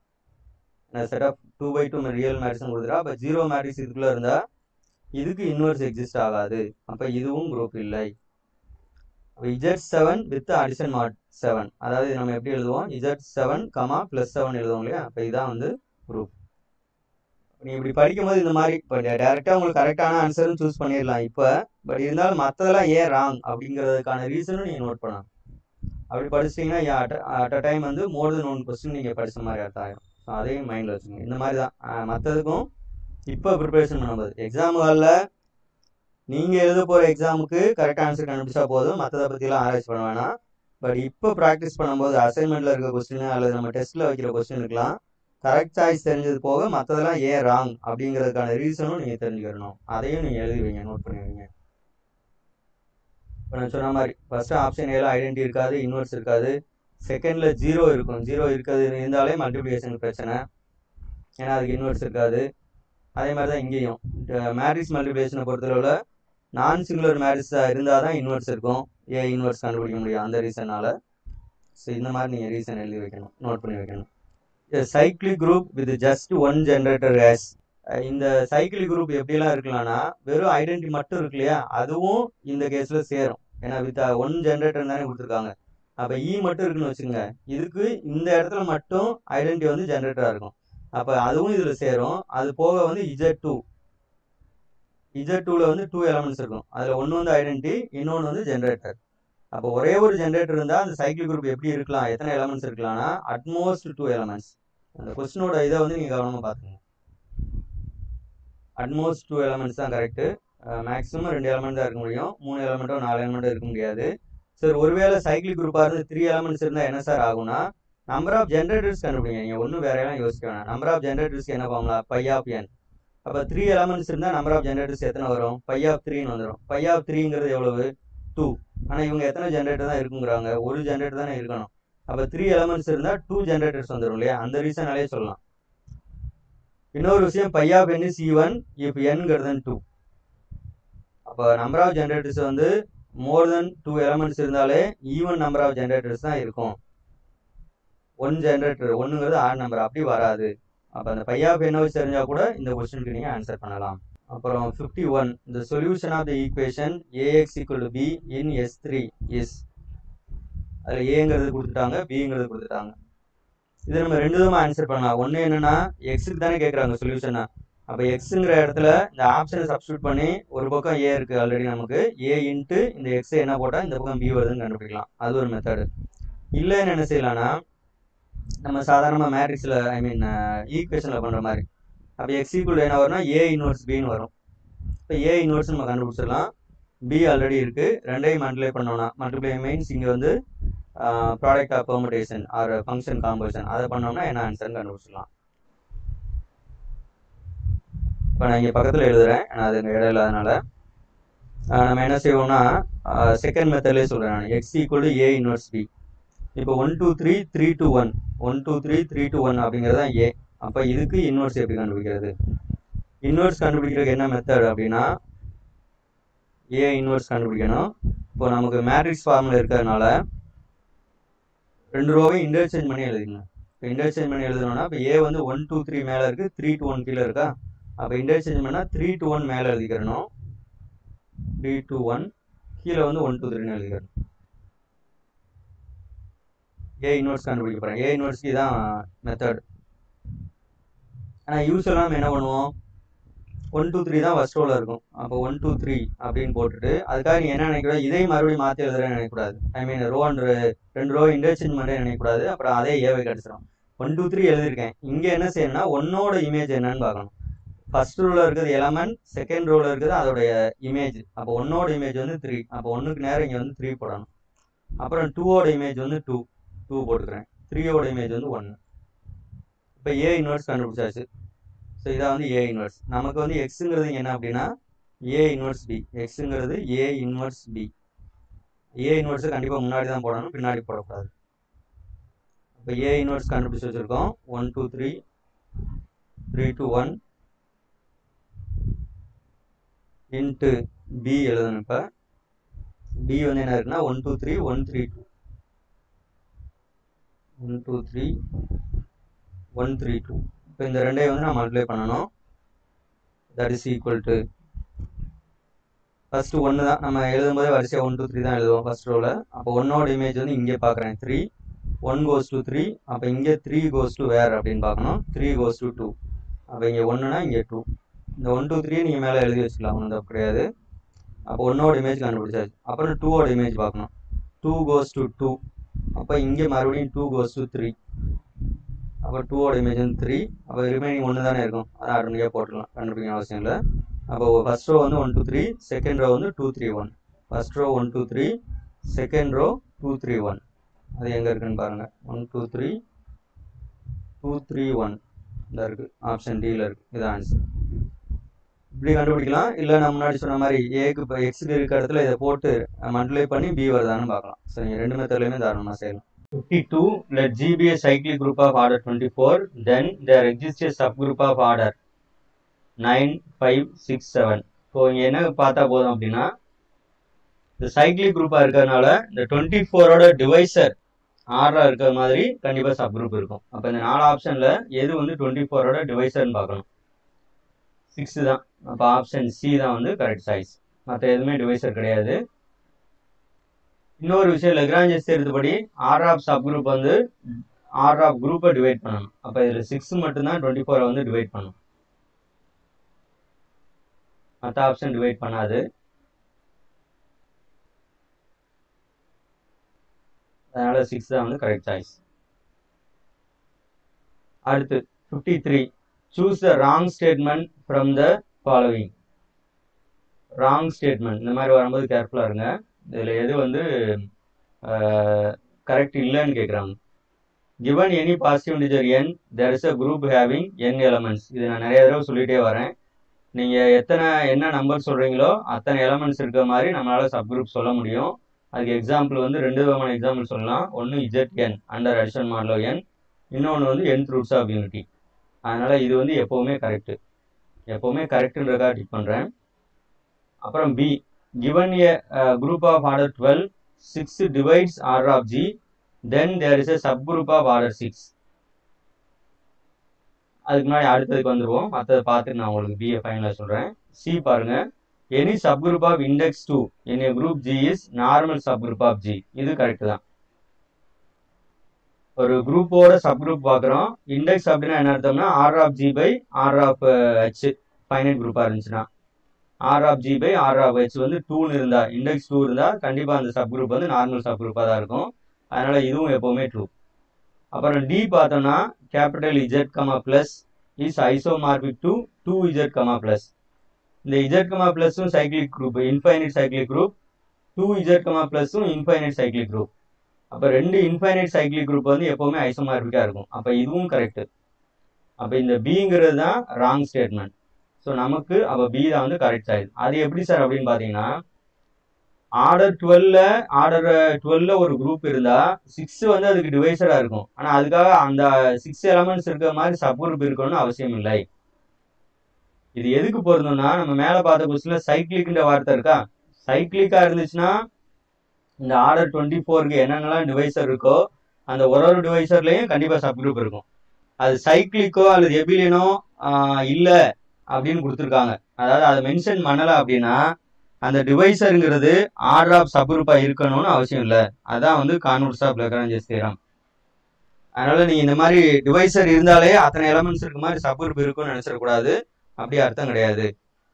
set of two by two real matrix கொடுத்துருக்கா அப்போ ஜீரோ மேட்ரிக்ஸ் இதுக்குள்ளே இருந்தால் இதுக்கு இன்வெர்ஸ் எக்ஸிஸ்ட் ஆகாது அப்போ இதுவும் குரூப் இல்லை அப்போ Z seven with addition mod seven அதாவது நம்ம எப்படி எழுதுவோம் Z seven comma plus seven எழுதுவோம் இல்லையா அப்போ இதான் வந்து குரூப் நீ இப்படி படிக்கும்போது இந்த மாதிரி இப்போ டேரெக்டாக உங்களுக்கு கரெக்டான ஆன்சர்னு சூஸ் பண்ணிடலாம் இப்போ பட் இருந்தாலும் மற்றதெல்லாம் ஏன் ராங் அப்படிங்கிறதுக்கான ரீசனும் நீங்கள் நோட் பண்ணலாம் அப்படி படிச்சிட்டிங்கன்னா அட் அ டைம் வந்து மோர் தென் ஒன் கொஸ்டின் நீங்கள் படித்த மாதிரி அர்த்தம் ஆயிரும் ஸோ அதையும் மைண்டில் வச்சுங்க இந்த மாதிரி தான் மற்றதுக்கும் இப்போ ப்ரிப்பரேஷன் பண்ணும்போது எக்ஸாம் ஹாலில் நீங்கள் எழுத போகிற எக்ஸாமுக்கு கரெக்ட் ஆன்சர் கண்டுபிடிச்சா போதும் மற்றதை பற்றிலாம் ஆராய்ச்சி பண்ண வேணாம் பட் இப்போ ப்ராக்டிஸ் பண்ணும்போது அசைன்மெண்ட்டில் இருக்க கொஸ்டின் அல்லது நம்ம டெஸ்ட்டில் வைக்கிற கொஸ்டினுக்குலாம் கரெக்ட் சாய்ஸ் தெரிஞ்சது போக மற்றதெல்லாம் ஏன் ராங் அப்படிங்கிறதுக்கான ரீசனும் நீங்கள் தெரிஞ்சுக்கணும் அதையும் நீங்கள் எழுதி வைங்க நோட் பண்ணி வைங்க இப்போ நான் சொன்ன மாதிரி ஃபஸ்ட்டு ஆப்ஷன் ஏல ஐடென்டி இருக்காது இன்வெர்ஸ் இருக்காது செகண்டில் ஜீரோ இருக்கும் ஜீரோ இருக்கிறது இருந்தாலே மல்டிப்ளிகேஷன் பிரச்சனை ஏன்னா அதுக்கு இன்வெர்ஸ் இருக்காது அதே மாதிரி தான் இங்கேயும் மேட்ரிக்ஸ் மல்டிப்ளிகேஷனை பொறுத்தளவில் நான் சிங்குலர் மேட்ரிக்ஸாக இருந்தால் தான் இன்வெர்ஸ் இருக்கும் ஏ இன்வெர்ஸ் கண்டுபிடிக்க முடியும் அந்த ரீசனால் ஸோ இந்த மாதிரி நீங்கள் ரீசன் எழுதி வைக்கணும் நோட் பண்ணி வைக்கணும் cyclic group with just one generator ரேஸ் இந்த சைக்கிள் குரூப் எப்படிலாம் இருக்கலாம்னா வெறும் ஐடென்டி மட்டும் இருக்கு இல்லையா அதுவும் இந்த கேஸில் சேரும் ஏன்னா வித் ஒன் ஜென்ரேட்டர் தானே கொடுத்துருக்காங்க அப்போ இ மட்டும் இருக்குன்னு வச்சுங்க இதுக்கு இந்த இடத்துல மட்டும் ஐடென்டி வந்து ஜென்ரேட்டராக இருக்கும் அப்போ அதுவும் இதில் சேரும் அது போக வந்து இஜட் டூ இஜட் டூவில் வந்து டூ எலமெண்ட்ஸ் இருக்கும் அதில் ஒன்று வந்து ஐடென்டி இன்னொன்று வந்து ஜென்ரேட்டர் அப்போ ஒரே ஒரு ஜென்ரேட்டர் இருந்தால் அந்த சைக்கிள் குரூப் எப்படி இருக்கலாம் எத்தனை எலமெண்ட்ஸ் இருக்கலாம்னா அட்மோஸ்ட் டூ எலமெண்ட்ஸ் அந்த கொஸ்டினோட இதை வந்து நீங்கள் கவனமாக பார்த்துங்க அட்மோஸ்ட் டூ எலமெண்ட்ஸ் தான் கரெக்டு மேக்ஸிமம் ரெண்டு எலமெண்ட் தான் இருக்க முடியும் மூணு எலமெண்ட்டோ நாலு எலமெண்ட்டோ இருக்க முடியாது சார் ஒருவேளை சைக்கிள் குரூப்பாக இருந்து த்ரீ எலமெண்ட்ஸ் இருந்தால் என்ன சார் ஆகும்னா நம்பர் ஆஃப் ஜென்ரேட்டர்ஸ் கண்டுபிடிங்க நீங்கள் ஒன்றும் வேற எல்லாம் யோசிக்க வேணாம் நம்பர் ஆஃப் ஜென்ரேட்டர்ஸ்க்கு என்ன பண்ணலாம் பை ஆஃப் என் அப்போ த்ரீ எலமெண்ட்ஸ் இருந்தால் நம்பர் ஆஃப் ஜென்ரேட்டர்ஸ் எத்தனை வரும் பை ஆஃப் த்ரீன்னு வந்துடும் பை ஆஃப் த்ரீங்கிறது எவ்வளவு டூ ஆனால் இவங்க எத்தனை ஜென்ரேட்டர் தான் இருக்குங்கிறாங்க ஒரு ஜென்ரேட்டர் தானே இருக்கணும் அப்போ த்ரீ எலமெண்ட்ஸ் இருந்தால் டூ ஜென்ரேட்டர்ஸ் வந்துடும் இல்லையா அந்த ரீசனாலே சொல்லலாம் இன்னொரு விஷயம் phi of N is even if என்கிறது டூ அப்போ நம்பர் ஆஃப் ஜென்ரேட்டர்ஸ் வந்து மோர் தென் டூ எலமெண்ட்ஸ் இருந்தாலே ஈவன் நம்பர் ஆஃப் ஜென்ரேட்டர்ஸ் தான் இருக்கும் ஒன் ஜென்ரேட்டர் ஒன்றுங்கிறது ஆட் நம்பர் அப்படி வராது அப்போ அந்த பை ஆஃப் என்ன வச்சு தெரிஞ்சால் கூட இந்த கொஸ்டினுக்கு நீங்கள் ஆன்சர் பண்ணலாம் அப்புறம் fifty one the solution of the equation A X equal to B in S three is அதில் ஏங்கிறது கொடுத்துட்டாங்க பிங்கிறது கொடுத்துட்டாங்க இது நம்ம ரெண்டு விதமாக ஆன்சர் பண்ணலாம் ஒன்று என்னன்னா எக்ஸுக்கு தானே கேட்குறாங்க சொல்யூஷனை அப்போ எக்ஸுங்கிற இடத்துல இந்த ஆப்ஷனை சப்ஸ்டியூட் பண்ணி ஒரு பக்கம் ஏ இருக்குது ஆல்ரெடி நமக்கு ஏ இன்ட்டு இந்த எக்ஸ் என்ன போட்டால் இந்த பக்கம் பி வருதுன்னு கண்டுபிடிக்கலாம் அது ஒரு மெத்தடு இல்லைன்னு என்ன செய்யலாம்னா நம்ம சாதாரணமாக மேட்ரிக்ஸில் ஐ மீன் ஈக்குவேஷனில் பண்ணுற மாதிரி அப்போ எக்ஸ் ஈக்குவல் என்ன வரும்னா ஏ இன்வர்ஸ் பின்னு வரும் இப்போ ஏ இன்வர்ஸ் நம்ம கண்டுபிடிச்சிடலாம் பி ஆல்ரெடி இருக்குது ரெண்டையும் மல்டிப்ளை பண்ணோம்னா மல்டிப்ளை மீன்ஸ் இங்கே வந்து product of permutation or function composition அதை பண்ணோம்னா என்ன ஆன்சர்னு கண்டுபிடிச்சிடலாம் இப்போ நான் இங்கே பக்கத்தில் எழுதுறேன் நான் அது இங்கே இடம் இல்லாதனால நம்ம என்ன செய்வோம்னா செகண்ட் மெத்தட்லேயே சொல்கிறேன் நான் X equal to A inverse B இப்போ one two three three two one one two three three two one அப்படிங்கிறது தான் ஏ அப்போ இதுக்கு இன்வர்ஸ் எப்படி கண்டுபிடிக்கிறது இன்வர்ஸ் கண்டுபிடிக்கிறதுக்கு என்ன மெத்தட் அப்படின்னா ஏ இன்வர்ஸ் கண்டுபிடிக்கணும் இப்போ நமக்கு மேட்ரிக்ஸ் ஃபார்மில் இருக்கிறதுனால ரெண்டு ரோவையும் இன்டர்சேஞ்ச் பண்ணி எழுதிங்க இப்போ இன்டர்சேஞ்ச் பண்ணி எழுதணும்னா இப்போ ஏ வந்து ஒன் டூ த்ரீ மேலே இருக்குது த்ரீ டூ ஒன் கீழே இருக்கா அப்போ இன்டர்சேஞ்ச் பண்ணால் த்ரீ டூ ஒன் மேலே எழுதிக்கிறணும் த்ரீ டூ ஒன் கீழே வந்து ஒன் டூ த்ரீன்னு எழுதிக்கிறணும் ஏ இன்வர்ஸ் கண்டுபிடிக்க போகிறேன் ஏ இன்வர்ஸ்க்கு தான் மெத்தட் ஆனால் யூஸ்வலாக நம்ம என்ன பண்ணுவோம் ஒன் டூ த்ரீ தான் ஃபஸ்ட் ரோவில் இருக்கும் அப்போ ஒன் டூ த்ரீ அப்படின்னு போட்டுட்டு அதுக்காக நீ என்ன நினைக்கூடாது இதையும் மறுபடியும் மாற்றி எழுதுறேன்னு நினைக்கக்கூடாது ஐ மீன் ரோ அண்ட் ரெண்டு ரோ இன்டர்சேஞ்ச் பண்ணுறேன் நினைக்கக்கூடாது அப்புறம் அதே ஏவை கிடச்சிடும் ஒன் டூ த்ரீ எழுதியிருக்கேன் இங்கே என்ன செய்யணும்னா ஒன்னோட இமேஜ் என்னன்னு பார்க்கணும் ஃபர்ஸ்ட் ரோவில் இருக்கிறது எலமெண்ட் செகண்ட் ரோவில் இருக்கிறது அதோடைய இமேஜ் அப்போ ஒன்னோட இமேஜ் வந்து த்ரீ அப்போ ஒன்றுக்கு நேரம் இங்கே வந்து த்ரீ போடணும் அப்புறம் டூவோட இமேஜ் வந்து டூ டூ போட்டுக்கிறேன் த்ரீயோட இமேஜ் வந்து ஒன்று இப்போ ஏ இன்வெர்ஸ் கண்டுபிடிச்சாச்சு ஸோ இதான் வந்து ஏ இன்வெர்ஸ் நமக்கு வந்து எக்ஸுங்கிறது என்ன அப்படின்னா ஏ இன்வெர்ஸ் பி எக்ஸுங்கிறது ஏ இன்வெர்ஸ் பி ஏ இன்வெர்ஸை கண்டிப்பாக முன்னாடி தான் போடணும் பின்னாடி போடக்கூடாது இப்போ ஏ இன்வெர்ஸ் கண்டுபிடிச்சி வச்சுருக்கோம் one two three three two one into B எழுதணும் இப்போ பி வந்து என்ன இருக்குன்னா one two three one three two one two three one three two இப்போ இந்த ரெண்டையும் வந்து நான் மல்டிப்ளை பண்ணணும் that is equal to first ஒன்று தான் நம்ம எழுதும்போதே வரிசையாக ஒன் டூ த்ரீ தான் எழுதுவோம் ஃபஸ்ட் ரோவில் அப்போ ஒன்னோட இமேஜ் வந்து இங்கே பார்க்குறேன் three one goes to three அப்போ இங்கே த்ரீ கோஸ் டு வேர் அப்படின்னு பார்க்கணும் த்ரீ கோஸ் டு டூ அப்போ இங்கே ஒன்றுனா இங்கே டூ இந்த ஒன் டூ த்ரீ நீங்கள் மேலே எழுதி வச்சுக்கலாம் ஒன்றும் தப்பு கிடையாது அப்போ ஒன்னோட இமேஜ் கண்டுபிடிச்சாச்சு அப்புறம் டூவோட இமேஜ் பார்க்கணும் டூ கோஸ் டு டூ அப்போ இங்கே மறுபடியும் டூ கோஸ் டு த்ரீ அப்போ டூவோட இமேஜ் வந்து த்ரீ அப்போ ரிமைனிங் ஒன்று தானே இருக்கும் அதை ஆட்டோமேட்டிக்காக போட்டுடலாம் கண்டுபிடிக்கணும் அவசியம் இல்லை அப்போ ஃபஸ்ட் ரோ வந்து one two three second row வந்து two three one first row one two three second row two three one அது எங்கே இருக்குன்னு பாருங்கள் one two three two three one இந்த இருக்குது ஆப்ஷன் டியில் இருக்குது இது ஆன்சர் இப்படி கண்டுபிடிக்கலாம் இல்லை நான் முன்னாடி சொன்ன மாதிரி ஏக்கு இப்போ எக்ஸுக்கு இருக்க இடத்துல இதை போட்டு மல்டிப்ளை பண்ணி பி வருதான்னு பார்க்கலாம் ஸோ நீங்கள் ரெண்டு மெத்தட்லையுமே தாராளமாக செய்யலாம் 52 let G be a cyclic group of order 24 then there exists a subgroup of order 9 5 6 7 so இங்கே என்ன பார்த்தா போதும் அப்படின்னா இந்த சைக்கிளிக் குரூப்பாக இருக்கிறதுனால இந்த டுவெண்ட்டி ஃபோரோட டிவைசர் ஆறாக இருக்கிற மாதிரி கண்டிப்பாக சப் குரூப் இருக்கும் அப்போ இந்த நாலு ஆப்ஷனில் எது வந்து டுவெண்ட்டி ஃபோரோட டிவைசர்னு பார்க்கணும் சிக்ஸ் தான் அப்போ ஆப்ஷன் சி தான் வந்து கரெக்ட் சைஸ் மற்ற எதுவுமே டிவைசர் கிடையாது இன்னொரு விஷயம் லெக்ராஞ்சஸ் எடுத்தபடி ஆர் ஆஃப் சப் குரூப் வந்து ஆர் ஆஃப் குரூப்பை டிவைட் பண்ணணும் அப்போ இதில் சிக்ஸ் மட்டும்தான் டுவெண்ட்டி ஃபோரை வந்து டிவைட் பண்ணணும் மற்ற ஆப்ஷன் டிவைட் பண்ணாது அதனால சிக்ஸ் தான் வந்து கரெக்ட் சாய்ஸ் அடுத்து fifty three choose the wrong statement from the following wrong statement இந்த மாதிரி வரும்போது கேர்ஃபுல்லாக இருங்க இதில் எது வந்து கரெக்ட் இல்லைன்னு கேட்குறாங்க given any positive integer N there is a group having N elements இது நான் நிறைய தடவை சொல்லிகிட்டே வரேன் நீங்கள் எத்தனை என்ன நம்பர் சொல்கிறீங்களோ அத்தனை எலமெண்ட்ஸ் இருக்கிற மாதிரி நம்மளால் சப் குரூப் சொல்ல முடியும் அதுக்கு எக்ஸாம்பிள் வந்து ரெண்டு விதமான எக்ஸாம்பிள் சொல்லலாம் ஒன்று இஜெட் என் அண்டர் அடிஷன் மாடலோ என் இன்னொன்று வந்து என் ரூட்ஸ் ஆஃப் யூனிட்டி அதனால் இது வந்து எப்போவுமே கரெக்டு எப்போவுமே கரெக்டுன்றதுக்காக டிக் பண்ணுறேன் அப்புறம் B given a uh, group of order 12 6 divides order of g then there is a subgroup of order 6 அதுக்கு முன்னாடி அடுத்ததுக்கு வந்துருவோம் மற்றதை பார்த்துட்டு நான் உங்களுக்கு பிஏ ஃபைனலாக சொல்கிறேன் சி பாருங்க any subgroup of index two in a group G is normal subgroup of G இது கரெக்ட் தான் ஒரு குரூப்போட சப்குரூப் பார்க்குறோம் இண்டெக்ஸ் அப்படின்னா என்ன அர்த்தம்னா R of G by R of H finite குரூப்பாக இருந்துச்சுன்னா R of G by R of H வந்து டூன்னு இருந்தா இண்டெக்ஸ் டூ இருந்தால் கண்டிப்பாக அந்த சப் குரூப் வந்து நார்மல் சப் குரூப்பாக தான் இருக்கும் அதனால இதுவும் எப்போவுமே ட்ரூ அப்புறம் டி பார்த்தோம்னா capital Z comma plus is isomorphic to to Z comma plus இந்த இஜெட் கமா ப்ளஸும் cyclic group infinite cyclic group to Z comma ப்ளஸும் இன்ஃபைனைட் சைக்ளிக் குரூப் அப்போ ரெண்டு இன்ஃபைனைட் சைக்ளிக் குரூப் வந்து எப்போவுமே ஐசோமார்பிக்காக இருக்கும் அப்போ இதுவும் கரெக்டு அப்போ இந்த பிங்கிறது தான் ராங் ஸ்டேட்மெண்ட் ஸோ நமக்கு அப்போ பி தான் வந்து கரெக்ட் சைடு அது எப்படி சார் அப்படின்னு பார்த்தீங்கன்னா ஆர்டர் டுவெல்ல ஆர்டர் டுவெல்ல ஒரு குரூப் இருந்தா சிக்ஸ் வந்து அதுக்கு டிவைசடா இருக்கும் ஆனா அதுக்காக அந்த சிக்ஸ் எலமெண்ட்ஸ் இருக்கிற மாதிரி சப் குரூப் இருக்கணும்னு அவசியம் இல்லை இது எதுக்கு பொருந்தோம்னா நம்ம மேல பார்த்த கொஸ்டின்ல சைக்கிளிக்ன்ற வார்த்தை இருக்கா சைக்கிளிக்கா இருந்துச்சுன்னா இந்த ஆர்டர் டுவெண்ட்டி ஃபோருக்கு என்னென்னலாம் டிவைசர் இருக்கோ அந்த ஒரு ஒரு டிவைசர்லயும் கண்டிப்பா சப் குரூப் இருக்கும் அது சைக்கிளிக்கோ அல்லது எபிலியனோ இல்ல அப்படின்னு கொடுத்துருக்காங்க அதாவது அதை மென்ஷன் பண்ணல அப்படின்னா அந்த டிவைசருங்கிறது ஆர்டர் ஆஃப் சப்ரூப்பா இருக்கணும்னு அவசியம் இல்லை அதான் வந்து கான்வர்ஸ் ஆஃப் லெக்ரான்ஜஸ் தியரம் அதனால நீங்க இந்த மாதிரி டிவைசர் இருந்தாலே அத்தனை எலமெண்ட்ஸ் இருக்க மாதிரி சப்ரூப் இருக்கும்னு நினைச்சிடக்கூடாது அப்படி அர்த்தம் கிடையாது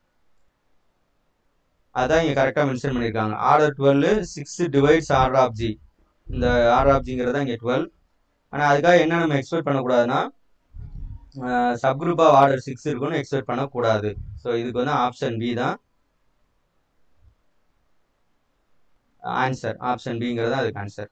அதான் இங்க கரெக்டா மென்ஷன் பண்ணியிருக்காங்க order twelve six divides order of G இந்த ஆர்டர் ஆஃப் ஜிங்கிறது இங்க டுவெல் ஆனா அதுக்காக என்ன நம்ம எக்ஸ்பெக்ட் பண்ணக்கூடாதுன்னா சப்குரூப் ஆஃப் ஆர்டர் சிக்ஸ் இருக்கும்னு எக்ஸ்பெக்ட் பண்ணக்கூடாது ஸோ இதுக்கு வந்து ஆப்ஷன் பி தான் ஆன்சர் ஆப்ஷன் பிங்கிறது அதுக்கு ஆன்சர்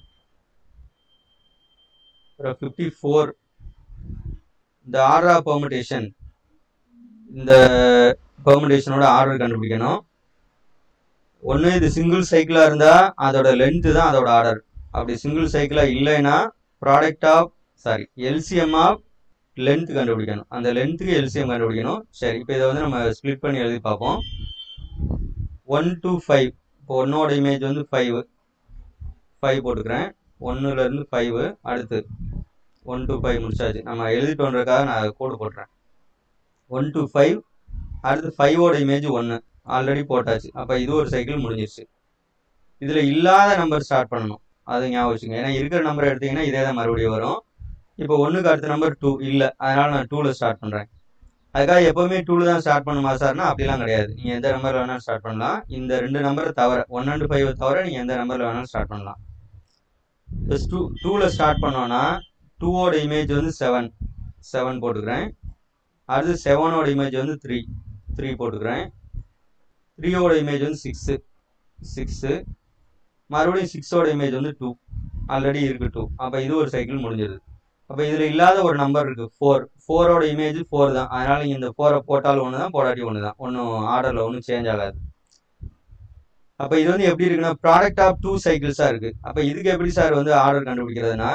அப்புறம் ஃபிஃப்டி ஃபோர் இந்த ஆர்டர் ஆஃப் பெர்முடேஷன் இந்த பெர்முடேஷனோட ஆர்டர் கண்டுபிடிக்கணும் ஒன்று இது சிங்கிள் சைக்கிளாக இருந்தால் அதோட லென்த்து தான் அதோட ஆர்டர் அப்படி சிங்கிள் சைக்கிளாக இல்லைன்னா product of sorry LCM of length கண்டுபிடிக்கணும் அந்த லென்த்துக்கு எல்சிஎம் கண்டுபிடிக்கணும் சரி இப்போ இதை வந்து நம்ம ஸ்ப்ளிட் பண்ணி எழுதி பார்ப்போம் ஒன் டு ஃபைவ் இப்போ ஒன்னோட இமேஜ் வந்து ஃபைவ் ஃபைவ் போட்டுக்கிறேன் ஒன்றுலேருந்து ஃபைவ் அடுத்து ஒன் டு ஃபைவ் முடிச்சாச்சு நம்ம எழுதிட்டோன்றதுக்காக நான் கோடு போட்டுறேன் ஒன் டு ஃபைவ் அடுத்து ஃபைவோட இமேஜ் ஒன்று ஆல்ரெடி போட்டாச்சு அப்போ இது ஒரு சைக்கிள் முடிஞ்சிருச்சு இதில் இல்லாத நம்பர் ஸ்டார்ட் பண்ணணும் அது ஞாபகம் வச்சுங்க ஏன்னா இருக்கிற நம்பர் எடுத்தீங்கன்னா இதே தான் மறுபடியும் வரும் இப்போ ஒன்றுக்கு அடுத்த நம்பர் டூ இல்லை அதனால நான் டூவில் ஸ்டார்ட் பண்ணுறேன் அதுக்காக எப்போவுமே டூவில் தான் ஸ்டார்ட் பண்ணுமா சார்னா அப்படிலாம் கிடையாது நீங்கள் எந்த நம்பரில் வேணாலும் ஸ்டார்ட் பண்ணலாம் இந்த ரெண்டு நம்பரை தவிர ஒன் அண்ட் ஃபைவ் தவிர நீங்கள் எந்த நம்பரில் வேணாலும் ஸ்டார்ட் பண்ணலாம் ப்ளஸ் டூ டூவில் ஸ்டார்ட் பண்ணோன்னா டூவோட இமேஜ் வந்து செவன் செவன் போட்டுக்கிறேன் அடுத்து செவனோட இமேஜ் வந்து த்ரீ த்ரீ போட்டுக்கிறேன் த்ரீயோட இமேஜ் வந்து சிக்ஸு சிக்ஸு மறுபடியும் சிக்ஸோட இமேஜ் வந்து டூ ஆல்ரெடி இருக்கு டூ அப்போ இது ஒரு சைக்கிள் முடிஞ்சது அப்போ இதில் இல்லாத ஒரு நம்பர் இருக்கு ஃபோர் ஃபோரோட இமேஜ் ஃபோர் தான் அதனால நீங்கள் இந்த ஃபோரை போட்டாலும் ஒன்று தான் போடாட்டி ஒன்று தான் ஒன்றும் ஆர்டரில் ஒன்றும் சேஞ்ச் ஆகாது அப்போ இது வந்து எப்படி இருக்குன்னா ப்ராடக்ட் ஆஃப் டூ சைக்கிள்ஸாக இருக்கு அப்போ இதுக்கு எப்படி சார் வந்து ஆர்டர் கண்டுபிடிக்கிறதுனா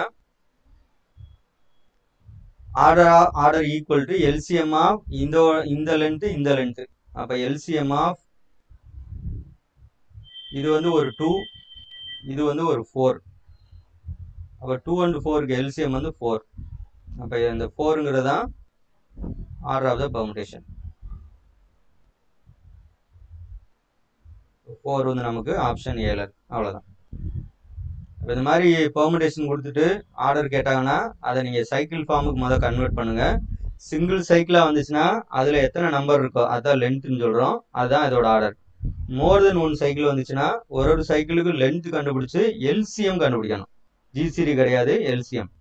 order order equal to LCM of இந்த இந்த லென்த்து இந்த லென்த்து அப்போ எல்சிஎம் ஆஃப் இது வந்து ஒரு டூ இது வந்து ஒரு ஃபோர் அப்போ டூ அண்ட் ஃபோருக்கு எல்சிஎம் வந்து ஃபோர் அப்போ இந்த ஃபோருங்கிறது தான் order of the permutation four வந்து நமக்கு ஆப்ஷன் ஏழு அவ்வளோதான் இப்போ இந்த மாதிரி பெர்முடேஷன் கொடுத்துட்டு ஆர்டர் கேட்டாங்கன்னா அதை நீங்கள் சைக்கிள் ஃபார்முக்கு முதல் கன்வெர்ட் பண்ணுங்க சிங்கிள் சைக்கிளாக வந்துச்சுன்னா அதில் எத்தனை நம்பர் இருக்கோ அதான் லென்த்துன்னு சொல்கிறோம் அதுதான் இதோட order more then one cycle வந்துச்சுன்னா ஒரு ஒரு சைக்கிளுக்கு லென்த் கண்டுபிடிச்சு எல்சிஎம் கண்டுபிடிக்கணும் ஜிசிடி கிடையாது எல்சிஎம்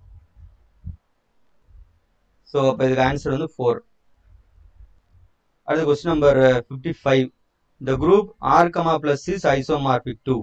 ஸோ அப்போ இதுக்கு ஆன்சர் வந்து ஃபோர் அடுத்த question number fifty five the group R comma plus is isomorphic to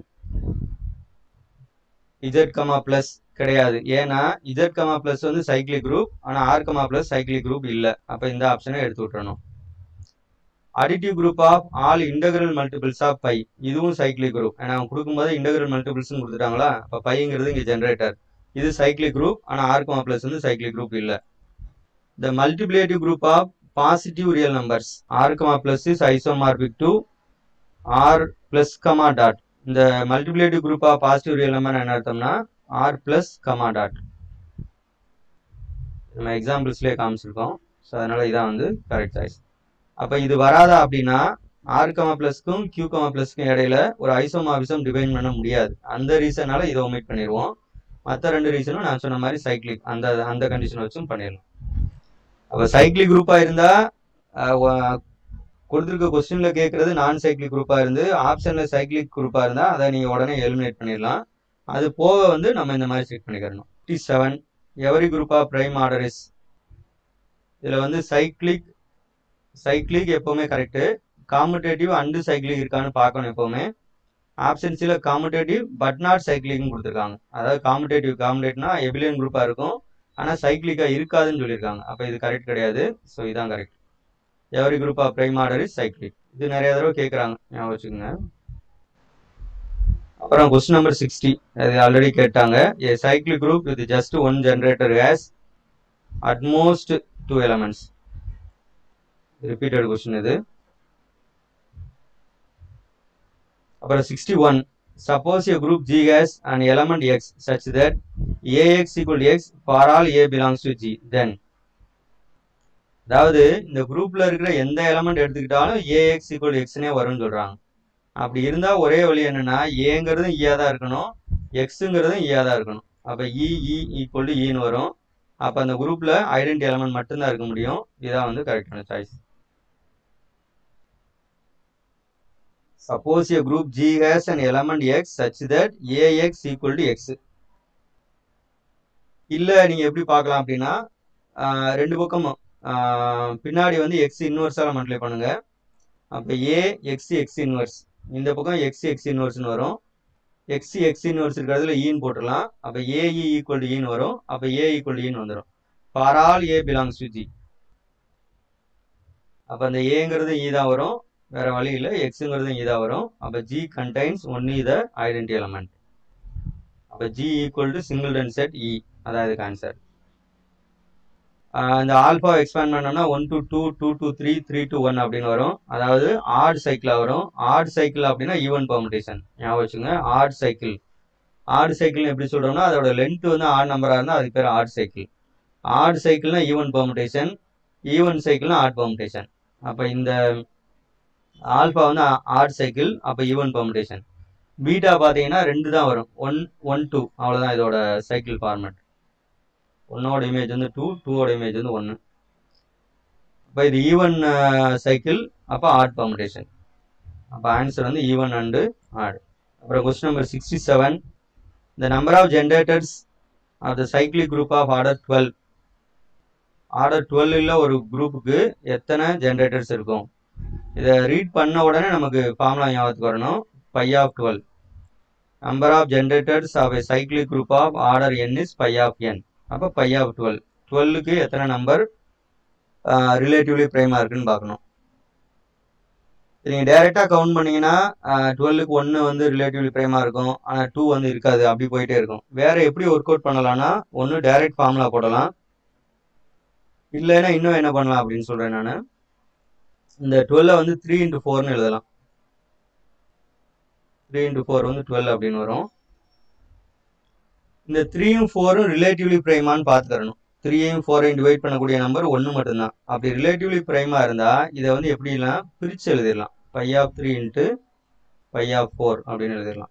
Z comma plus கிடையாது ஏன்னா இஜட் கமா பிளஸ் வந்து சைக்கிளிக் குரூப் ஆனால் R comma plus cyclic group இல்லை அப்போ இந்த ஆப்ஷனை எடுத்து விட்டுறணும் additive group of all integral multiples of by இதுவும் சைக்கிளிக் குரூப் ஏன்னா அவங்க கொடுக்கும்போது இன்டகிரல் மல்டிபிள்ஸ்னு கொடுத்துட்டாங்களா அப்போ பைங்கிறது இங்கே ஜென்ரேட்டர் இது சைக்கிளிக் குரூப் ஆனால் ஆர் கமா பிளஸ் வந்து சைக்கிளிக் குரூப் இல்லை the multiplicative group of positive real numbers R comma plus is isomorphic to R plus comma dot இந்த multiplicative group of positive real number என்ன அர்த்தம்னா R plus comma dot நம்ம எக்ஸாம்பிள்ஸ்லேயே காமிச்சிருக்கோம் so அதனால இதான் வந்து correct choice அப்போ இது வராதா அப்படின்னா ஆர் கமா ப்ளஸ்க்கும் கியூ கமா ப்ளஸ்க்கும் இடையில ஒரு ஐசோமாபிசம் டிவைன் பண்ண முடியாது அந்த ரீசனால இதை ஒமிட் பண்ணிடுவோம் மற்ற ரெண்டு ரீசனும் நான் சொன்ன மாதிரி சைக்ளிக் அந்த அந்த கண்டிஷன் வச்சும் பண்ணிடலாம் அப்போ சைக்ளிக் குரூப்பாக இருந்தால் கொடுத்துருக்க கொஸ்டின்ல கேட்கறது நான் சைக்ளிக் குரூப்பாக இருந்து ஆப்ஷனில் சைக்ளிக் குரூப்பாக இருந்தால் அதை நீங்கள் உடனே எலிமினேட் பண்ணிடலாம் அது போக வந்து நம்ம இந்த மாதிரி செக் பண்ணிக்கிறணும் D seven every group of prime order is இதில் வந்து சைக்ளிக் சைக்ளிக் எப்போவுமே கரெக்டு காமுடேட்டிவ் அண்டு சைக்கிளிக் இருக்கான்னு பார்க்கணும் எப்போவுமே ஆப்ஷன்ஸில் காமுடேட்டிவ் பட் நாட் சைக்கிளிக்னு கொடுத்துருக்காங்க அதாவது காமுடேட்டிவ் காமுடேட்னா எபிலியன் குரூப்பாக இருக்கும் ஆனால் சைக்கிளிக்காக இருக்காதுன்னு சொல்லியிருக்காங்க அப்போ இது கரெக்ட் கிடையாது ஸோ இதான் correct every group of prime order is cyclic இது நிறைய தடவை கேட்குறாங்க ஞாபகம் வச்சுக்கோங்க அப்புறம் கொஸ்டின் நம்பர் சிக்ஸ்டி அது ஆல்ரெடி கேட்டாங்க a cyclic group with just one generator has at most two elements repeated question இது அப்புறம் sixty one suppose a group G has and element x such that a x equal x for all a belongs to G then அதாவது இந்த குரூப்ல இருக்கிற எந்த element எடுத்துக்கிட்டாலும் ax equal எக்ஸ்னே வரும்னு சொல்றாங்க அப்படி இருந்தா ஒரே வழி என்னன்னா ஏங்கிறதும் ஈயா தான் இருக்கணும் எக்ஸுங்கிறதும் ஈயா தான் இருக்கணும் அப்ப இ இ ஈக்குவல் டு ஈன்னு வரும் அப்ப அந்த குரூப்ல ஐடென்டி எலமெண்ட் மட்டும்தான் இருக்க முடியும் இதான் வந்து கரெக்டான choice Suppose a group G has an element X such that AX equal to X. இல்ல நீங்க எப்படி பார்க்கலாம் அப்படின்னா ரெண்டு பக்கமும் பின்னாடி வந்து எக்ஸ் இன்வர்ஸால மல்டிப்ளை பண்ணுங்க அப்ப ஏ எக்ஸ் எக்ஸ் இன்வர்ஸ் இந்த பக்கம் எக்ஸ் எக்ஸ் இன்வர்ஸ்னு வரும் எக்ஸ் எக்ஸ் இன்வர்ஸ் இருக்கிறதுல ஈன்னு போட்டுடலாம் அப்ப ஏஇ ஈக்குவல் டு ஈன்னு வரும் அப்ப ஏ ஈக்குவல் டு ஈன்னு வந்துடும் for all a belongs to G அப்ப அந்த ஏங்கிறது ஈ தான் வரும் வேற வழி இல்லை எக்ஸுங்கிறது இதாக வரும் அப்போ G contains only the identity element அப்போ G equal to single set e அதான் இதுக்கு ஆன்சர் இந்த ஆல்ஃபா எக்ஸ்பேண்ட் பண்ணோம்னா one to two two to three three to one அப்படின்னு வரும் அதாவது ஆட் சைக்கிளாக வரும் ஆட் சைக்கிள் அப்படின்னா ஈவன் பர்முடேஷன் ஞாபகம் வச்சுங்க ஆட் சைக்கிள் ஆட் சைக்கிள் எப்படி சொல்றோம்னா அதோட லென்த் வந்து ஆட் நம்பராக இருந்தால் அதுக்கு பேர் ஆட் சைக்கிள் ஆட் சைக்கிள்னா ஈவன் பர்முடேஷன் ஈவன் சைக்கிள்னா ஆட் பர்முடேஷன் அப்போ இந்த ஆல்ஃபா வந்து ஆட் சைக்கிள் அப்போ ஈவன் பர்முடேஷன் பீட்டா பார்த்தீங்கன்னா ரெண்டு தான் வரும் ஒன் ஒன் டூ அவ்வளோதான் இதோட சைக்கிள் ஃபார்மேட் ஒன்னோட இமேஜ் வந்து டூ டூவோட இமேஜ் வந்து ஒன்று இப்போ இது ஈவன் சைக்கிள் அப்போ ஆட் பர்முடேஷன் அப்போ ஆன்சர் வந்து ஈவன் அண்டு ஆட் அப்புறம் question number sixty seven the number of generators of the cyclic group of order twelve order டுவெல்லில் ஒரு குரூப்புக்கு எத்தனை ஜென்ரேட்டர்ஸ் இருக்கும் இதை ரீட் பண்ண உடனே நமக்கு ஃபார்முலா ஞாபகத்துக்கு வரணும் phi of twelve number of generators of a cyclic group of order n is phi of என் அப்போ பை ஆஃப் டுவெல் டுவெல்லுக்கு எத்தனை நம்பர் ரிலேட்டிவ்லி ப்ரைமாக இருக்குன்னு பார்க்கணும் நீங்கள் டேரெக்டாக கவுண்ட் பண்ணீங்கன்னா டுவெல்லுக்கு ஒன்று வந்து ரிலேட்டிவ்லி ப்ரைமாக இருக்கும் ஆனால் டூ வந்து இருக்காது அப்படி போயிட்டே இருக்கும் வேற எப்படி ஒர்க் அவுட் பண்ணலாம்னா ஒன்று டைரக்ட் ஃபார்முலா போடலாம் இல்லைன்னா இன்னும் என்ன பண்ணலாம் அப்படின்னு சொல்கிறேன் நான் இந்த டுவெல்லை வந்து த்ரீ இன்ட்டு ஃபோர்னு எழுதலாம் த்ரீ இன்ட்டு ஃபோர் வந்து டுவெல் அப்படின்னு வரும் இந்த த்ரீயும் ஃபோரும் ரிலேட்டிவ்லி ப்ரைமான்னு பார்த்துக்கறணும் த்ரீயையும் ஃபோரையும் டிவைட் பண்ணக்கூடிய நம்பர் ஒன்று மட்டும்தான் அப்படி ரிலேட்டிவ்லி ப்ரைமாக இருந்தால் இதை வந்து எப்படிலாம் பிரித்து எழுதிடலாம் phi of three into phi of four அப்படின்னு எழுதிடலாம்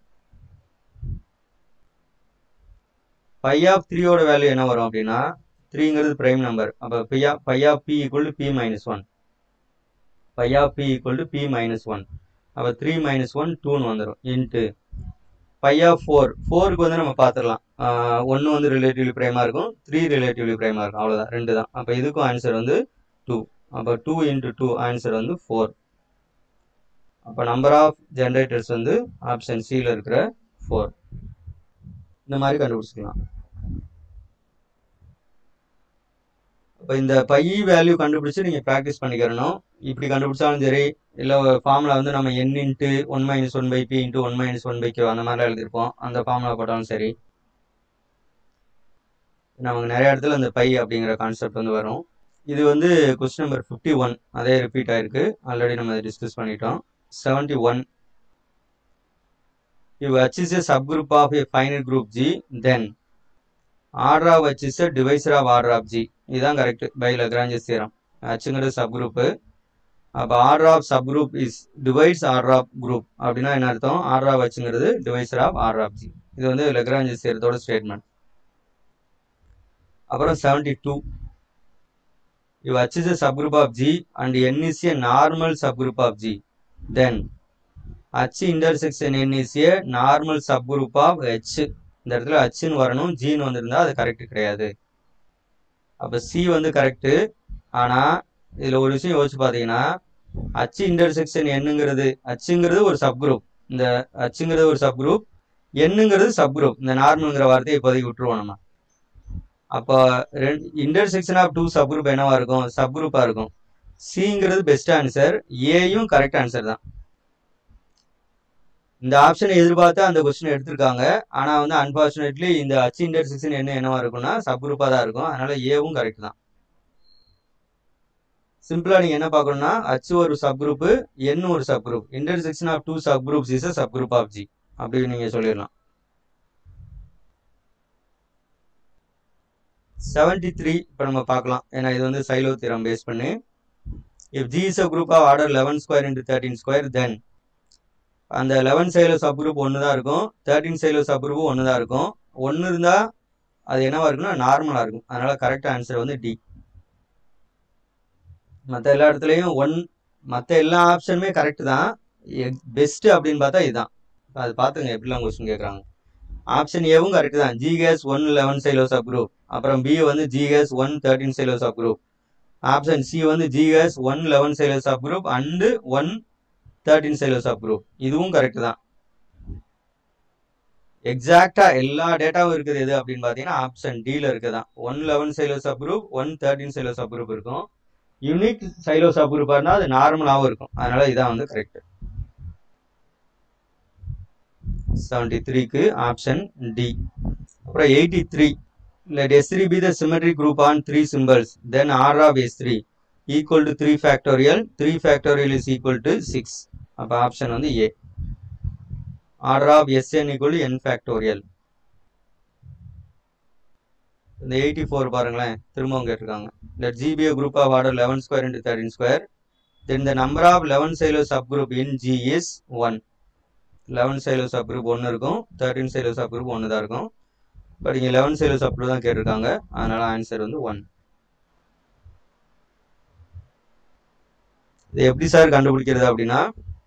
பை ஆஃப் த்ரீயோட வேல்யூ என்ன வரும் அப்படின்னா த்ரீங்கிறது ப்ரைம் நம்பர் அப்போ phi of phi of p equal to p minus one phi of p equal to p minus one அப்போ த்ரீ மைனஸ் ஒன் டூன்னு வந்துடும் இன்ட்டு பை ஆஃப் ஃபோர் ஃபோருக்கு வந்து நம்ம பார்த்துடலாம் ஒன்று வந்து ரிலேட்டிவ்லி ப்ரைமாக இருக்கும் த்ரீ ரிலேட்டிவ்லி ப்ரைமாக இருக்கும் அவ்வளோதான் ரெண்டு தான் அப்போ இதுக்கும் ஆன்சர் வந்து டூ அப்போ டூ இன்ட்டு டூ ஆன்சர் வந்து ஃபோர் அப்போ நம்பர் ஆஃப் ஜென்ரேட்டர்ஸ் வந்து ஆப்ஷன் சியில் இருக்கிற ஃபோர் இந்த மாதிரி கண்டுபிடிச்சிக்கலாம் இப்போ இந்த பை வேல்யூ கண்டுபிடிச்சு நீங்கள் ப்ராக்டிஸ் பண்ணிக்கிறணும் இப்படி கண்டுபிடிச்சாலும் சரி இல்லை ஃபார்முலா வந்து நம்ம n into one minus one by p into one minus one by q அந்த மாதிரிலாம் எழுதியிருப்போம் அந்த ஃபார்முலா போட்டாலும் சரி நமக்கு நிறைய இடத்துல இந்த பை அப்படிங்கிற கான்செப்ட் வந்து வரும் இது வந்து கொஸ்டின் நம்பர் ஃபிஃப்டி ஒன் அதே ரிப்பீட் ஆயிருக்கு ஆல்ரெடி நம்ம டிஸ்கஸ் பண்ணிட்டோம் seventy one if H is a subgroup of a finite group G then order of H is a divisor of order of G இதுதான் correct by Lagrange's theorem ஹச்சுங்கிறது subgroup அப்போ order of subgroup is divides order of group அப்படின்னா என்ன அர்த்தம் order of ஹச்சுங்கிறது divisor of order of G இது வந்து Lagrange's தியரத்தோட ஸ்டேட்மெண்ட் அப்புறம் seventy two if H is a subgroup of G and N is a normal subgroup of G, then H intersection N is a normal subgroup of H. இந்த இடத்துல Hன்னு வரணும் Gன்னு வந்திருந்தா அது correct கிடையாது அப்போ C வந்து கரெக்டு ஆனால் இதில் ஒரு விஷயம் யோசிச்சு பார்த்தீங்கன்னா H இன்டர்செக்ஷன் என்னங்கிறது Hங்கிறது ஒரு சப்குரூப் இந்த Hங்கிறது ஒரு சப்குரூப் என்னங்கிறது சப்குரூப் இந்த நார்மல்ங்கிற வார்த்தையை இப்போதைக்கு விட்டுருவோம் நம்ம அப்போ ரெண்டு இன்டர்செக்ஷன் ஆஃப் டூ சப்குரூப் என்னவா இருக்கும் சப்குரூப்பாக இருக்கும் சிங்கிறது பெஸ்ட் ஆன்சர் ஏயும் கரெக்ட் ஆன்சர் தான் இந்த ஆப்ஷனை எதிர்பார்த்து அந்த கொஸ்டின் எடுத்திருக்காங்க ஆனால் வந்து அன்பார்ச்சுனேட்லி இந்த அச்சு இன்டர்செக்ஷன் என்ன என்னவா இருக்கும்னா சப்குரூப்பாக தான் இருக்கும் அதனால ஏவும் கரெக்ட் தான் சிம்பிளா நீங்க என்ன பார்க்கணும்னா அச்சு ஒரு சப்குரூப் என் ஒரு subgroup intersection of two subgroups is a subgroup of G அப்படி நீங்க சொல்லிடலாம் செவன்டி த்ரீ இப்போ நம்ம பார்க்கலாம் ஏன்னா இது வந்து சைலோ திரம் பேஸ் பண்ணி if G is a group of order eleven square into thirteen square then அந்த லெவன் சைலோ சப் குரூப் ஒன்று தான் இருக்கும் தேர்ட்டின் சைலோ சப் குரூப் ஒன்று தான் இருக்கும் ஒன்று இருந்தால் அது என்னவா இருக்குன்னா நார்மலாக இருக்கும் அதனால கரெக்ட் ஆன்சர் வந்து டி மற்ற எல்லா இடத்துலையும் ஒன் மற்ற எல்லா ஆப்ஷனுமே கரெக்ட் தான் பெஸ்ட் அப்படின்னு பார்த்தா இதுதான் அது பார்த்துங்க எப்படிலாம் கொஸ்டின் கேட்குறாங்க ஆப்ஷன் ஏவும் கரெக்ட் தான் G has one eleven Sylow subgroup அப்புறம் பி வந்து G has one thirteen Sylow subgroup option C வந்து G has one eleven Sylow subgroup and one thirteen Sylow subgroup இதுவும் correct தான் எக்ஸாக்டா எல்லா டேட்டாவும் இருக்குது எது அப்படின்னு பார்த்தீங்கன்னா ஆப்ஷன் டில இருக்குதான் one eleven Sylow subgroup one thirteen Sylow subgroup இருக்கும் யூனிக் சைலோ சப் குரூப்பாக இருந்தால் அது நார்மலாகவும் இருக்கும் அதனால இதான் வந்து கரெக்ட் செவன்டி த்ரீக்கு ஆப்ஷன் டி அப்புறம் eighty three let S3 be the symmetric group on three symbols, then R of S3 equal to 3 factorial, 3 factorial is equal to 6. அப்ப ஆப்ஷன் வந்து A. R of Sn equal to n factorial. இந்த eighty four பாருங்களேன் திரும்பவும் கேட்டிருக்காங்க let G be a group of order 11 square into 13 square then the number of 11 silo subgroup in G is 1 11 silo subgroup ஒன்று இருக்கும் 13 silo subgroup ஒன்று தான் இருக்கும் but இங்கே லெவன் சைலஸ் அப்படி தான் கேட்டிருக்காங்க அதனால ஆன்சர் வந்து ஒன் இது எப்படி சார் கண்டுபிடிக்கிறது அப்படின்னா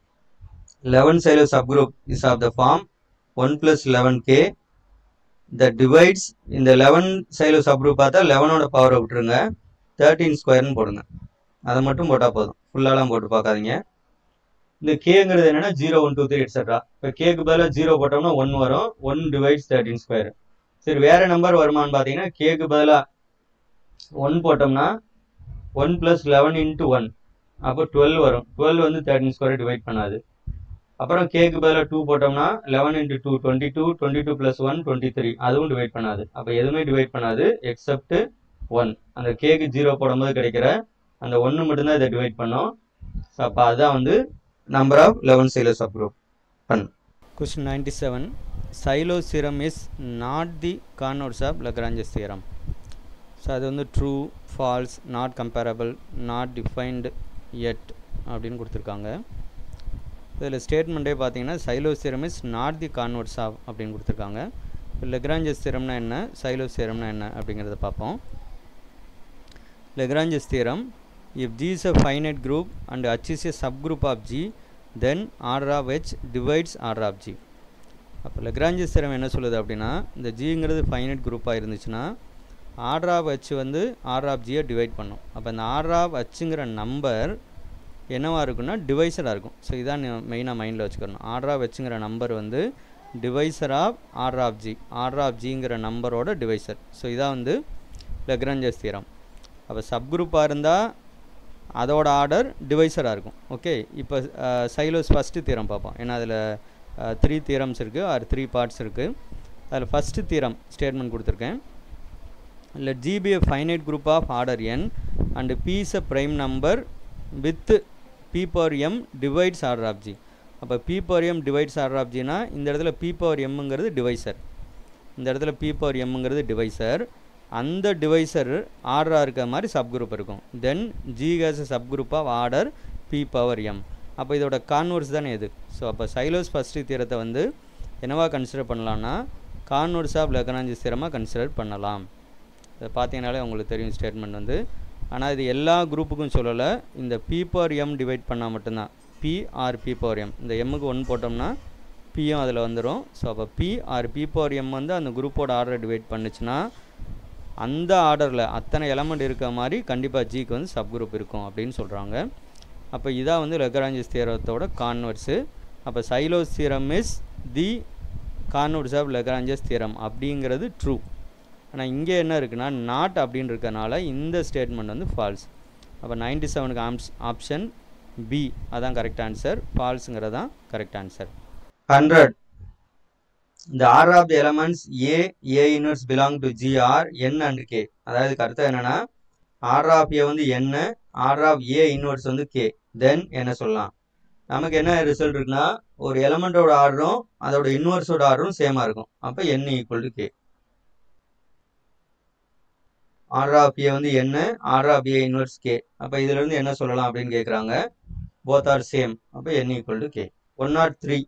eleven Sylows subgroup is of the form one plus eleven k the divides இந்த லெவன் சைலோ சப்குரூப் பார்த்தா லெவனோட பவரை விட்டுருங்க தேர்ட்டீன் ஸ்கொயர்னு போடுங்க அதை மட்டும் போட்டால் போதும் ஃபுல்லாலாம் போட்டு பார்க்காதீங்க இந்த கேங்கிறது என்னன்னா zero one two three etcetera இப்போ கேக்கு பதிலாக ஜீரோ போட்டோம்னா ஒன் வரும் ஒன் டிவைட்ஸ் தேர்ட்டின் ஸ்கொயர் சரி வேற நம்பர் வருமானு பார்த்தீங்கன்னா கேக்கு பதிலாக ஒன் போட்டோம்னா one plus eleven into one அப்போ டுவெல் வரும் டுவெல் வந்து தேர்ட்டின் ஸ்கொயர் டிவைட் பண்ணாது அப்புறம் கேக்கு பதிலாக டூ போட்டோம்னா eleven into two twenty two twenty two plus one twenty three அதுவும் டிவைட் பண்ணாது அப்போ எதுவுமே டிவைட் பண்ணாது எக்ஸப்ட் ஒன் அந்த கேக்கு ஜீரோ போடும்போது கிடைக்கிற அந்த ஒன்று மட்டும்தான் இதை டிவைட் பண்ணோம் ஸோ அப்போ அதுதான் வந்து number of eleven Sylows of group one question ninety seven Sylow theorem is not the converse of Lagrange's theorem so அது வந்து true false not comparable not defined எட் அப்படின்னு கொடுத்துருக்காங்க இதில் ஸ்டேட்மெண்ட்டே பார்த்தீங்கன்னா Sylow theorem is not the converse of அப்படின்னு கொடுத்துருக்காங்க இப்போ லெக்ராஞ்சஸ் தியரம்னா என்ன சைலோ சீரம்னா என்ன அப்படிங்கிறத பார்ப்போம் Lagrange's theorem if G is a finite group and H is a sub group of G then order of H divides order of G அப்போ Lagrange's theorem என்ன சொல்லுது அப்படின்னா இந்த ஜிங்கிறது ஃபைனைட் குரூப்பாக இருந்துச்சுன்னா ஆர்டர் ஆஃப் ஹெச் வந்து ஆர்டர் ஆஃப் ஜியை டிவைட் பண்ணும் அப்போ இந்த ஆர்டர் ஆஃப் ஹச்சுங்கிற நம்பர் என்னவாக இருக்குன்னா டிவைசராக இருக்கும் ஸோ இதான் மெயினாக மைண்டில் வச்சுக்கணும் ஆர்டர் ஆஃப் ஹெச்சுங்கிற நம்பர் வந்து divisor of order of G order of ஜிங்கிற நம்பரோட டிவைசர் ஸோ இதான் வந்து லெக்ராஞ்சஸ் தியரம் அப்போ சப்குரூப்பாக இருந்தால் அதோட ஆர்டர் டிவைசராக இருக்கும் ஓகே இப்போ சைலோஸ் ஃபஸ்ட்டு தீரம் பார்ப்போம் ஏன்னா அதில் த்ரீ தீரம்ஸ் இருக்குது ஆர் த்ரீ பார்ட்ஸ் இருக்குது அதில் ஃபஸ்ட்டு தீரம் ஸ்டேட்மெண்ட் கொடுத்துருக்கேன் let G be a finite group of order n and P is a prime number with P power m divides order of G அப்போ p power m divides order of ஜினா இந்த இடத்துல p power எம்ங்கிறது divisor இந்த இடத்துல p power எம்ங்கிறது divisor அந்த divisor ஆர்டராக இருக்க மாதிரி சப் குரூப் இருக்கும் then G has sub group of order p power m அப்போ இதோட கான்வர்ஸ் தானே இது ஸோ அப்போ சைலோஸ் ஃபஸ்ட்டு தீரத்தை வந்து என்னவா கன்சிடர் பண்ணலான்னா கான்வர்ஸ் ஆஃப் லெகனாஞ்சி தீரமாக கன்சிடர் பண்ணலாம் இதை பார்த்தீங்கனாலே உங்களுக்கு தெரியும் ஸ்டேட்மெண்ட் வந்து ஆனால் இது எல்லா குரூப்புக்கும் சொல்லலை இந்த பி பவர் எம் டிவைட் பண்ணால் மட்டும்தான் p or p power m இந்த எம்முக்கு ஒன் போட்டோம்னா பியும் அதில் வந்துடும் ஸோ அப்போ p or p power m வந்து அந்த குரூப்போட ஆர்டரை டிவைட் பண்ணுச்சுன்னா அந்த ஆர்டரில் அத்தனை எலமெண்ட் இருக்க மாதிரி கண்டிப்பாக ஜிக்கு வந்து சப் குரூப் இருக்கும் அப்படின்னு சொல்கிறாங்க அப்போ இதான் வந்து லெக்ராஞ்சிஸ் தியரத்தோட கான்வர்ஸு அப்போ Sylows theorem is the converse of Lagrange's theorem அப்படிங்கிறது ட்ரூ ஆனால் இங்கே என்ன இருக்குன்னா நாட் அப்படின்னு இருக்கனால இந்த ஸ்டேட்மெண்ட் வந்து ஃபால்ஸ் அப்போ நைன்டி செவனுக்கு ஆம்ஸ் ஆப்ஷன் பி அதான் கரெக்ட் ஆன்சர் ஃபால்ஸுங்கிறது தான் correct answer hundred the R of the elements A, A inverse belong to G are N and K அதாவது கருத்து என்னன்னா R of A வந்து N R of A inverse வந்து K then என்ன சொல்லலாம் நமக்கு என்ன ரிசல்ட் இருக்குன்னா ஒரு எலமெண்டோட ஆர்டரும் அதோட இன்வர்ஸோட ஆர்டரும் சேமா இருக்கும் அப்போ n equal to K R of A வந்து என்ன R of A inverse K அப்போ இதுல இருந்து என்ன சொல்லலாம் அப்படின்னு கேட்குறாங்க போத் ஆர் சேம் அப்போ n equal to K one not three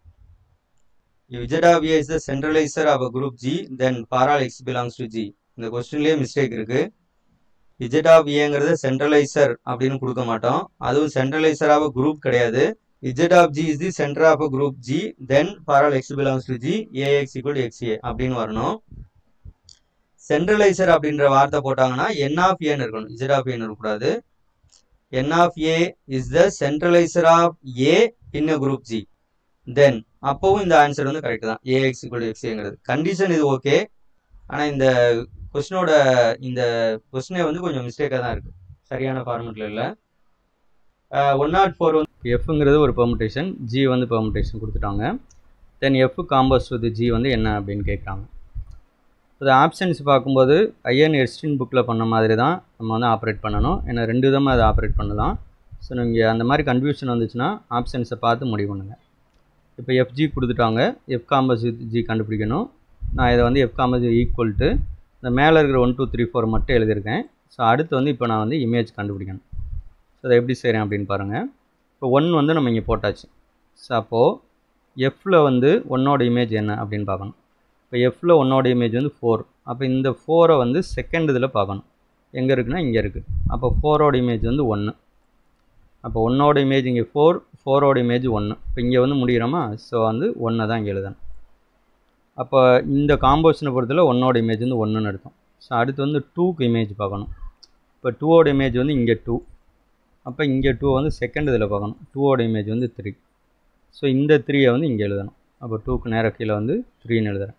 If Z of A is the centralizer of a group G, then paral X belongs to G. இந்த கொஸ்டின்லேயே மிஸ்டேக் இருக்கு Z of Aங்கிறது சென்ட்ரலைசர் அப்படின்னு கொடுக்க மாட்டோம் அதுவும் centralizer of group கிடையாது Z of G is the center of a group G, then paral X belongs to G, AX equal to XA அப்படின்னு வரணும் சென்ட்ரலைசர் அப்படின்ற வார்த்தை போட்டாங்கன்னா N of A இருக்கணும் Z of A இருக்கக்கூடாது N of A is the centralizer of A in a group G. தென் அப்போவும் இந்த answer வந்து கரெக்ட் தான் ஏஎக்ஸ் இக்குவல் எக்ஸுங்கிறது கண்டிஷன் இது ஓகே ஆனால் இந்த கொஸ்டினோட இந்த கொஸ்டினே வந்து கொஞ்சம் மிஸ்டேக்காக தான் இருக்குது சரியான ஃபார்மெட்டில் இல்லை ஒன் நாட் ஃபோர் வந்து எஃப்ங்கிறது ஒரு பெர்முட்டேஷன் ஜி வந்து பெர்முட்டேஷன் கொடுத்துட்டாங்க then F compose with G வந்து என்ன அப்படின்னு கேட்குறாங்க இது ஆப்ஷன்ஸ் பார்க்கும்போது ஐஎன் எஸ்டின் புக்கில் பண்ண மாதிரி தான் நம்ம வந்து ஆப்ரேட் பண்ணணும் ஏன்னா ரெண்டு விதமாக அதை ஆப்ரேட் பண்ணலாம் ஸோ நீங்கள் அந்த மாதிரி கன்ஃபியூஷன் வந்துச்சுன்னா ஆப்ஷன்ஸை பார்த்து முடிவு பண்ணுங்கள் இப்போ எஃப்ஜி கொடுத்துட்டாங்க எஃப் காம்பஸ் வித் ஜி கண்டுபிடிக்கணும் நான் இதை வந்து எஃப் காம்பஸ் ஈக்குவல் டு இந்த மேலே இருக்கிற ஒன் டூ த்ரீ ஃபோர் மட்டும் எழுதியிருக்கேன் ஸோ அடுத்து வந்து இப்போ நான் வந்து இமேஜ் கண்டுபிடிக்கணும் ஸோ அதை எப்படி செய்கிறேன் அப்படின்னு பாருங்கள் இப்போ ஒன் வந்து நம்ம இங்கே போட்டாச்சு ஸோ அப்போது எஃப்பில் வந்து ஒன்னோட இமேஜ் என்ன அப்படின்னு பார்க்கணும் இப்போ எஃப்பில் ஒன்னோட இமேஜ் வந்து ஃபோர் அப்போ இந்த ஃபோரை வந்து செகண்ட் இதில் பார்க்கணும் எங்கே இருக்குன்னா இங்கே இருக்குது அப்போ ஃபோரோட இமேஜ் வந்து ஒன்று அப்போ ஒன்னோட இமேஜ் இங்கே ஃபோர் ஃபோரோட இமேஜ் ஒன்று இப்போ இங்கே வந்து முடிகிறோமா ஸோ வந்து ஒன்றை தான் இங்கே எழுதணும் அப்போ இந்த காம்போசிஷனை பொறுத்தல ஒன்னோட இமேஜ் வந்து ஒன்றுன்னு எடுத்தோம் ஸோ அடுத்து வந்து டூக்கு இமேஜ் பார்க்கணும் இப்போ டூவோட இமேஜ் வந்து இங்கே டூ அப்போ இங்கே டூ வந்து செகண்ட் இதில் பார்க்கணும் டூவோட இமேஜ் வந்து த்ரீ ஸோ இந்த த்ரீயை வந்து இங்கே எழுதணும் அப்போ டூக்கு நேராக கீழே வந்து த்ரீன்னு எழுதுறேன்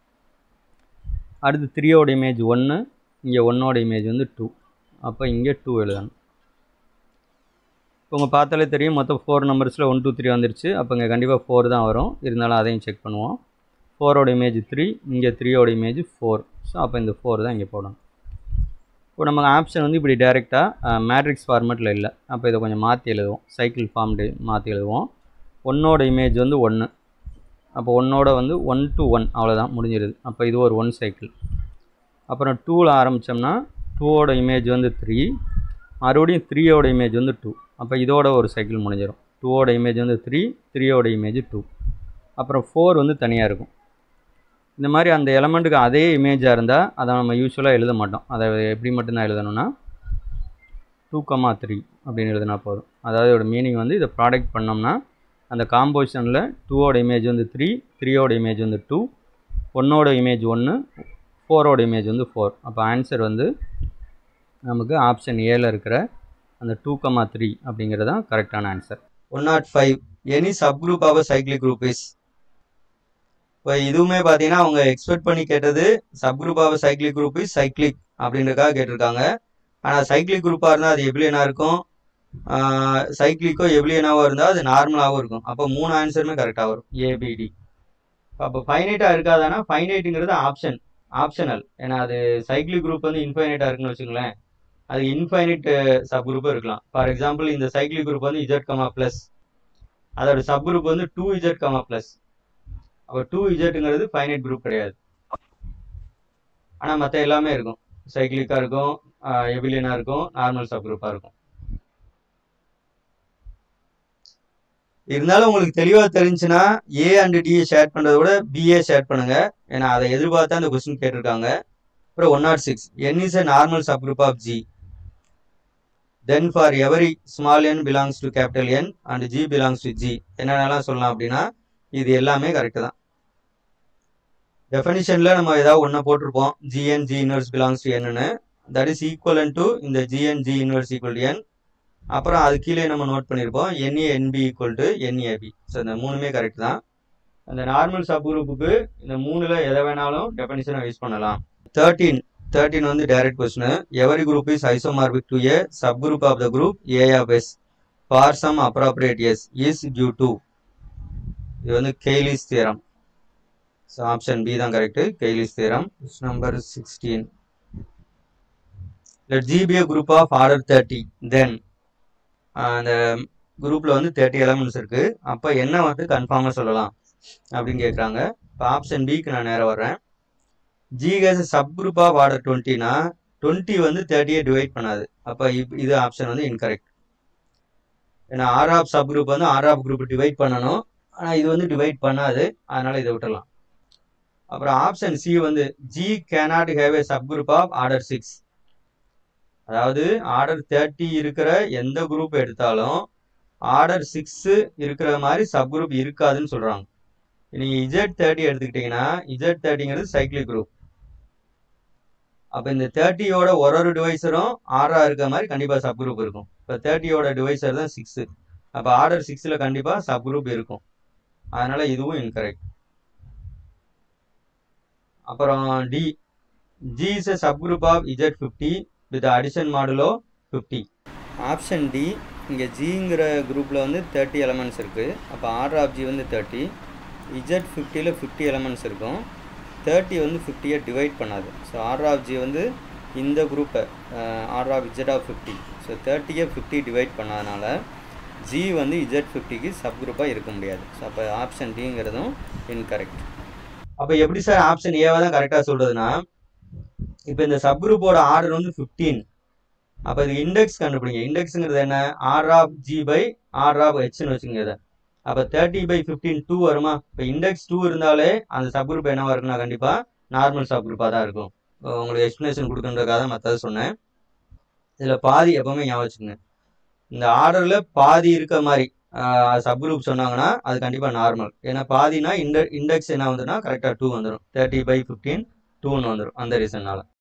அடுத்து த்ரீயோட இமேஜ் ஒன்று இங்கே ஒன்னோட இமேஜ் வந்து டூ அப்போ இங்கே டூ எழுதணும் இப்போ உங்கள் பார்த்தாலே தெரியும் மொத்தம் ஃபோர் நம்பர்ஸில் ஒன் டூ த்ரீ வந்துருச்சு அப்போ இங்கே கண்டிப்பாக ஃபோர் தான் வரும் இருந்தாலும் அதையும் செக் பண்ணுவோம் ஃபோரோட இமேஜ் த்ரீ இங்கே த்ரீயோட இமேஜ் ஃபோர் ஸோ அப்போ இந்த ஃபோர் தான் இங்கே போடணும் இப்போ நம்ம ஆப்ஷன் வந்து இப்படி டேரெக்டாக மேட்ரிக்ஸ் ஃபார்மேட்டில் இல்லை அப்போ இதை கொஞ்சம் மாற்றி எழுதுவோம் சைக்கிள் ஃபார்ம் மாற்றி எழுதுவோம் ஒன்னோட இமேஜ் வந்து ஒன்று அப்போ ஒன்னோட வந்து ஒன் டு ஒன் அவ்வளோதான் முடிஞ்சிருது அப்போ இது ஒரு ஒன் சைக்கிள் அப்புறம் டூவில் ஆரம்பித்தோம்னா டூவோட இமேஜ் வந்து த்ரீ மறுபடியும் த்ரீயோட இமேஜ் வந்து டூ அப்போ இதோட ஒரு சைக்கிள் முடிஞ்சிடும் டூவோட இமேஜ் வந்து த்ரீ த்ரீயோட இமேஜ் டூ அப்புறம் ஃபோர் வந்து தனியாக இருக்கும் இந்த மாதிரி அந்த எலமெண்ட்டுக்கு அதே இமேஜாக இருந்தால் அதை நம்ம யூஸ்வலாக எழுத மாட்டோம் அதை எப்படி மட்டும்தான் எழுதணும்னா டூ கமா த்ரீ அப்படின்னு எழுதினா போதும் அதாவது இதோட மீனிங் வந்து இதை ப்ராடக்ட் பண்ணோம்னா அந்த காம்போசிஷனில் டூவோட இமேஜ் வந்து த்ரீ த்ரீயோட இமேஜ் வந்து டூ ஒன்னோட இமேஜ் ஒன்று ஃபோரோட இமேஜ் வந்து ஃபோர் அப்போ ஆன்சர் வந்து நமக்கு ஆப்ஷன் ஏல இருக்கிற அந்த டூ கமா த்ரீ அப்படிங்கிறது தான் கரெக்டான answer one not five any sub group of cyclic group is இப்போ இதுவுமே பார்த்தீங்கன்னா அவங்க எக்ஸ்பெக்ட் பண்ணி கேட்டது sub group of cyclic group is cyclic அப்படின்றக்காக கேட்டிருக்காங்க ஆனால் சைக்கிளிக் குரூப்பாக இருந்தால் அது எப்ளியனாக இருக்கும் சைக்கிளிக்கோ எப்ளியனாவோ இருந்தால் அது நார்மலாகவும் இருக்கும் அப்போ மூணு ஆன்சருமே கரெக்டாக வரும் ஏபிடி அப்போ ஃபைனைட்டாக இருக்காதானா ஃபைனைட்டுங்கிறது ஆப்ஷன் ஆப்ஷனல் ஏன்னா அது சைக்கிளிக் குரூப் வந்து இன்ஃபைனைட்டாக இருக்குன்னு வச்சுங்களேன் அது இன்ஃபைனைட் சப் குரூப்பும் இருக்கலாம் ஃபார் எக்ஸாம்பிள் இந்த சைக்கிளிக் குரூப் வந்து இஜட் கமா ப்ளஸ் அதோட சப் குரூப் வந்து டூ இஜெட் கமா ப்ளஸ் அப்போ டூ இஜெட்டுங்கிறது ஃபைனைட் குரூப் கிடையாது ஆனால் மற்ற எல்லாமே இருக்கும் சைக்கிளிக்காக இருக்கும் எபிலியனாக இருக்கும் நார்மல் சப் குரூப்பாக இருக்கும் இருந்தாலும் உங்களுக்கு தெளிவாக தெரிஞ்சுன்னா ஏ அண்ட் டியை ஷேர் பண்ணுறத விட பிஏ ஷேர் பண்ணுங்க ஏன்னா அதை எதிர்பார்த்தா அந்த கொஸ்டின் கேட்டிருக்காங்க அப்புறம் one not six N is a normal sub group of G then for every small N belongs to capital N and G belongs to G என்னென்னலாம் சொல்லலாம் அப்படின்னா இது எல்லாமே கரெக்டு தான் டெஃபனிஷனில் நம்ம ஏதாவது ஒன்றை போட்டிருப்போம் G N G inverse belongs to என்னன்னு தட் இஸ் ஈக்குவலன் டு இந்த G N G inverse equal to N அப்புறம் அது கீழே நம்ம நோட் பண்ணியிருப்போம் N A N B equal to N A B so இந்த மூணுமே கரெக்ட் தான் அந்த நார்மல் சப் குரூப்புக்கு இந்த மூணில் எதை வேணாலும் டெஃபனிஷனை யூஸ் பண்ணலாம் தேர்ட்டீன் தேர்ட்டீன் வந்து direct question every group is isomorphic to A sub group of the group A of S for some appropriate S is due to இது வந்து Cayley's theorem so option B தான் correct Cayley's theorem number sixteen let G be a group of order 30 then அந்த குரூப்பில் வந்து thirty elements இருக்குது அப்போ என்ன வந்து கன்ஃபார்மாக சொல்லலாம் அப்படின்னு கேட்குறாங்க இப்போ ஆப்ஷன் பிக்கு நான் நேரம் வர்றேன் G has sub group of order டுவெண்ட்டினா டுவெண்ட்டி வந்து தேர்ட்டியை டிவைட் பண்ணாது அப்போ இப் இது ஆப்ஷன் வந்து இன்கரெக்ட் ஏன்னா ஆர் ஆஃப் சப் குரூப் வந்து ஆர் ஆஃப் குரூப் டிவைட் பண்ணணும் ஆனால் இது வந்து டிவைட் பண்ணாது அதனால் இதை விட்டுடலாம் அப்புறம் ஆப்ஷன் சி வந்து G cannot have A sub group of order six அதாவது ஆர்டர் தேர்ட்டி இருக்கிற எந்த குரூப் எடுத்தாலும் ஆர்டர் சிக்ஸு இருக்கிற மாதிரி சப் குரூப் இருக்காதுன்னு சொல்கிறாங்க நீங்கள் இஜெட் தேர்ட்டி எடுத்துக்கிட்டிங்கன்னா இஜெட் தேர்ட்டிங்கிறது சைக்கிளிக் குரூப் அப்போ இந்த தேர்ட்டியோட ஒரு ஒரு டிவைஸரும் ஆறாக இருக்கிற மாதிரி கண்டிப்பாக சப் குரூப் இருக்கும் இப்போ தேர்ட்டியோட டிவைஸர் தான் சிக்ஸு அப்போ ஆர்டர் சிக்ஸில் கண்டிப்பாக சப் குரூப் இருக்கும் அதனால் இதுவும் இன்கரெக்ட் அப்புறம் D G is a sub group of Z fifty with addition modulo fifty option D இங்கே ஜிங்கிற குரூப்பில் வந்து தேர்ட்டி எலமெண்ட்ஸ் இருக்குது அப்போ ஆர்டர் ஆஃப் ஜி வந்து தேர்ட்டி இஜெட் ஃபிஃப்டியில் ஃபிஃப்டி எலமெண்ட்ஸ் இருக்கும் தேர்ட்டி வந்து ஃபிஃப்டியை டிவைட் பண்ணாது ஸோ ஆர்டர் ஆஃப் ஜி வந்து இந்த குரூப்பை order of Z of fifty so தேர்ட்டியை ஃபிஃப்டி டிவைட் பண்ணாதனால ஜி வந்து இஜெட் ஃபிஃப்டிக்கு சப் குரூப்பாக இருக்க முடியாது ஸோ அப்போ ஆப்ஷன் டிங்கிறதும் இன்கரெக்ட் அப்போ எப்படி சார் ஆப்ஷன் ஏவை தான் கரெக்டாக சொல்கிறதுனா இப்போ இந்த சப் குரூப்போட ஆர்டர் வந்து ஃபிஃப்டீன் அப்போ இது இண்டெக்ஸ் கண்டுபிடிங்க இண்டெக்ஸுங்கிறது என்ன R of G by R of ஹெச்னு வச்சுங்க இதை அப்போ தேர்ட்டி பை ஃபிஃப்டீன் டூ வருமா இப்போ இண்டெக்ஸ் டூ இருந்தாலே அந்த சப் குரூப் என்னவா இருக்குன்னா கண்டிப்பாக நார்மல் சப் குரூப்பாக தான் இருக்கும் உங்களுக்கு எக்ஸ்ப்ளனேஷன் கொடுக்குறதுக்காக மற்றது சொன்னேன் இதில் பாதி எப்பவுமே ஞாபகம் வச்சுக்கோங்க இந்த ஆர்டரில் பாதி இருக்க மாதிரி சப் குரூப் சொன்னாங்கன்னா அது கண்டிப்பாக நார்மல் ஏன்னா பாதினா இண்ட இண்டெக்ஸ் என்ன வந்துன்னா கரெக்டாக டூ வந்துடும் தேர்ட்டி பை ஃபிஃப்டீன் டூன்னு வந்துடும் அந்த ரீசன்னால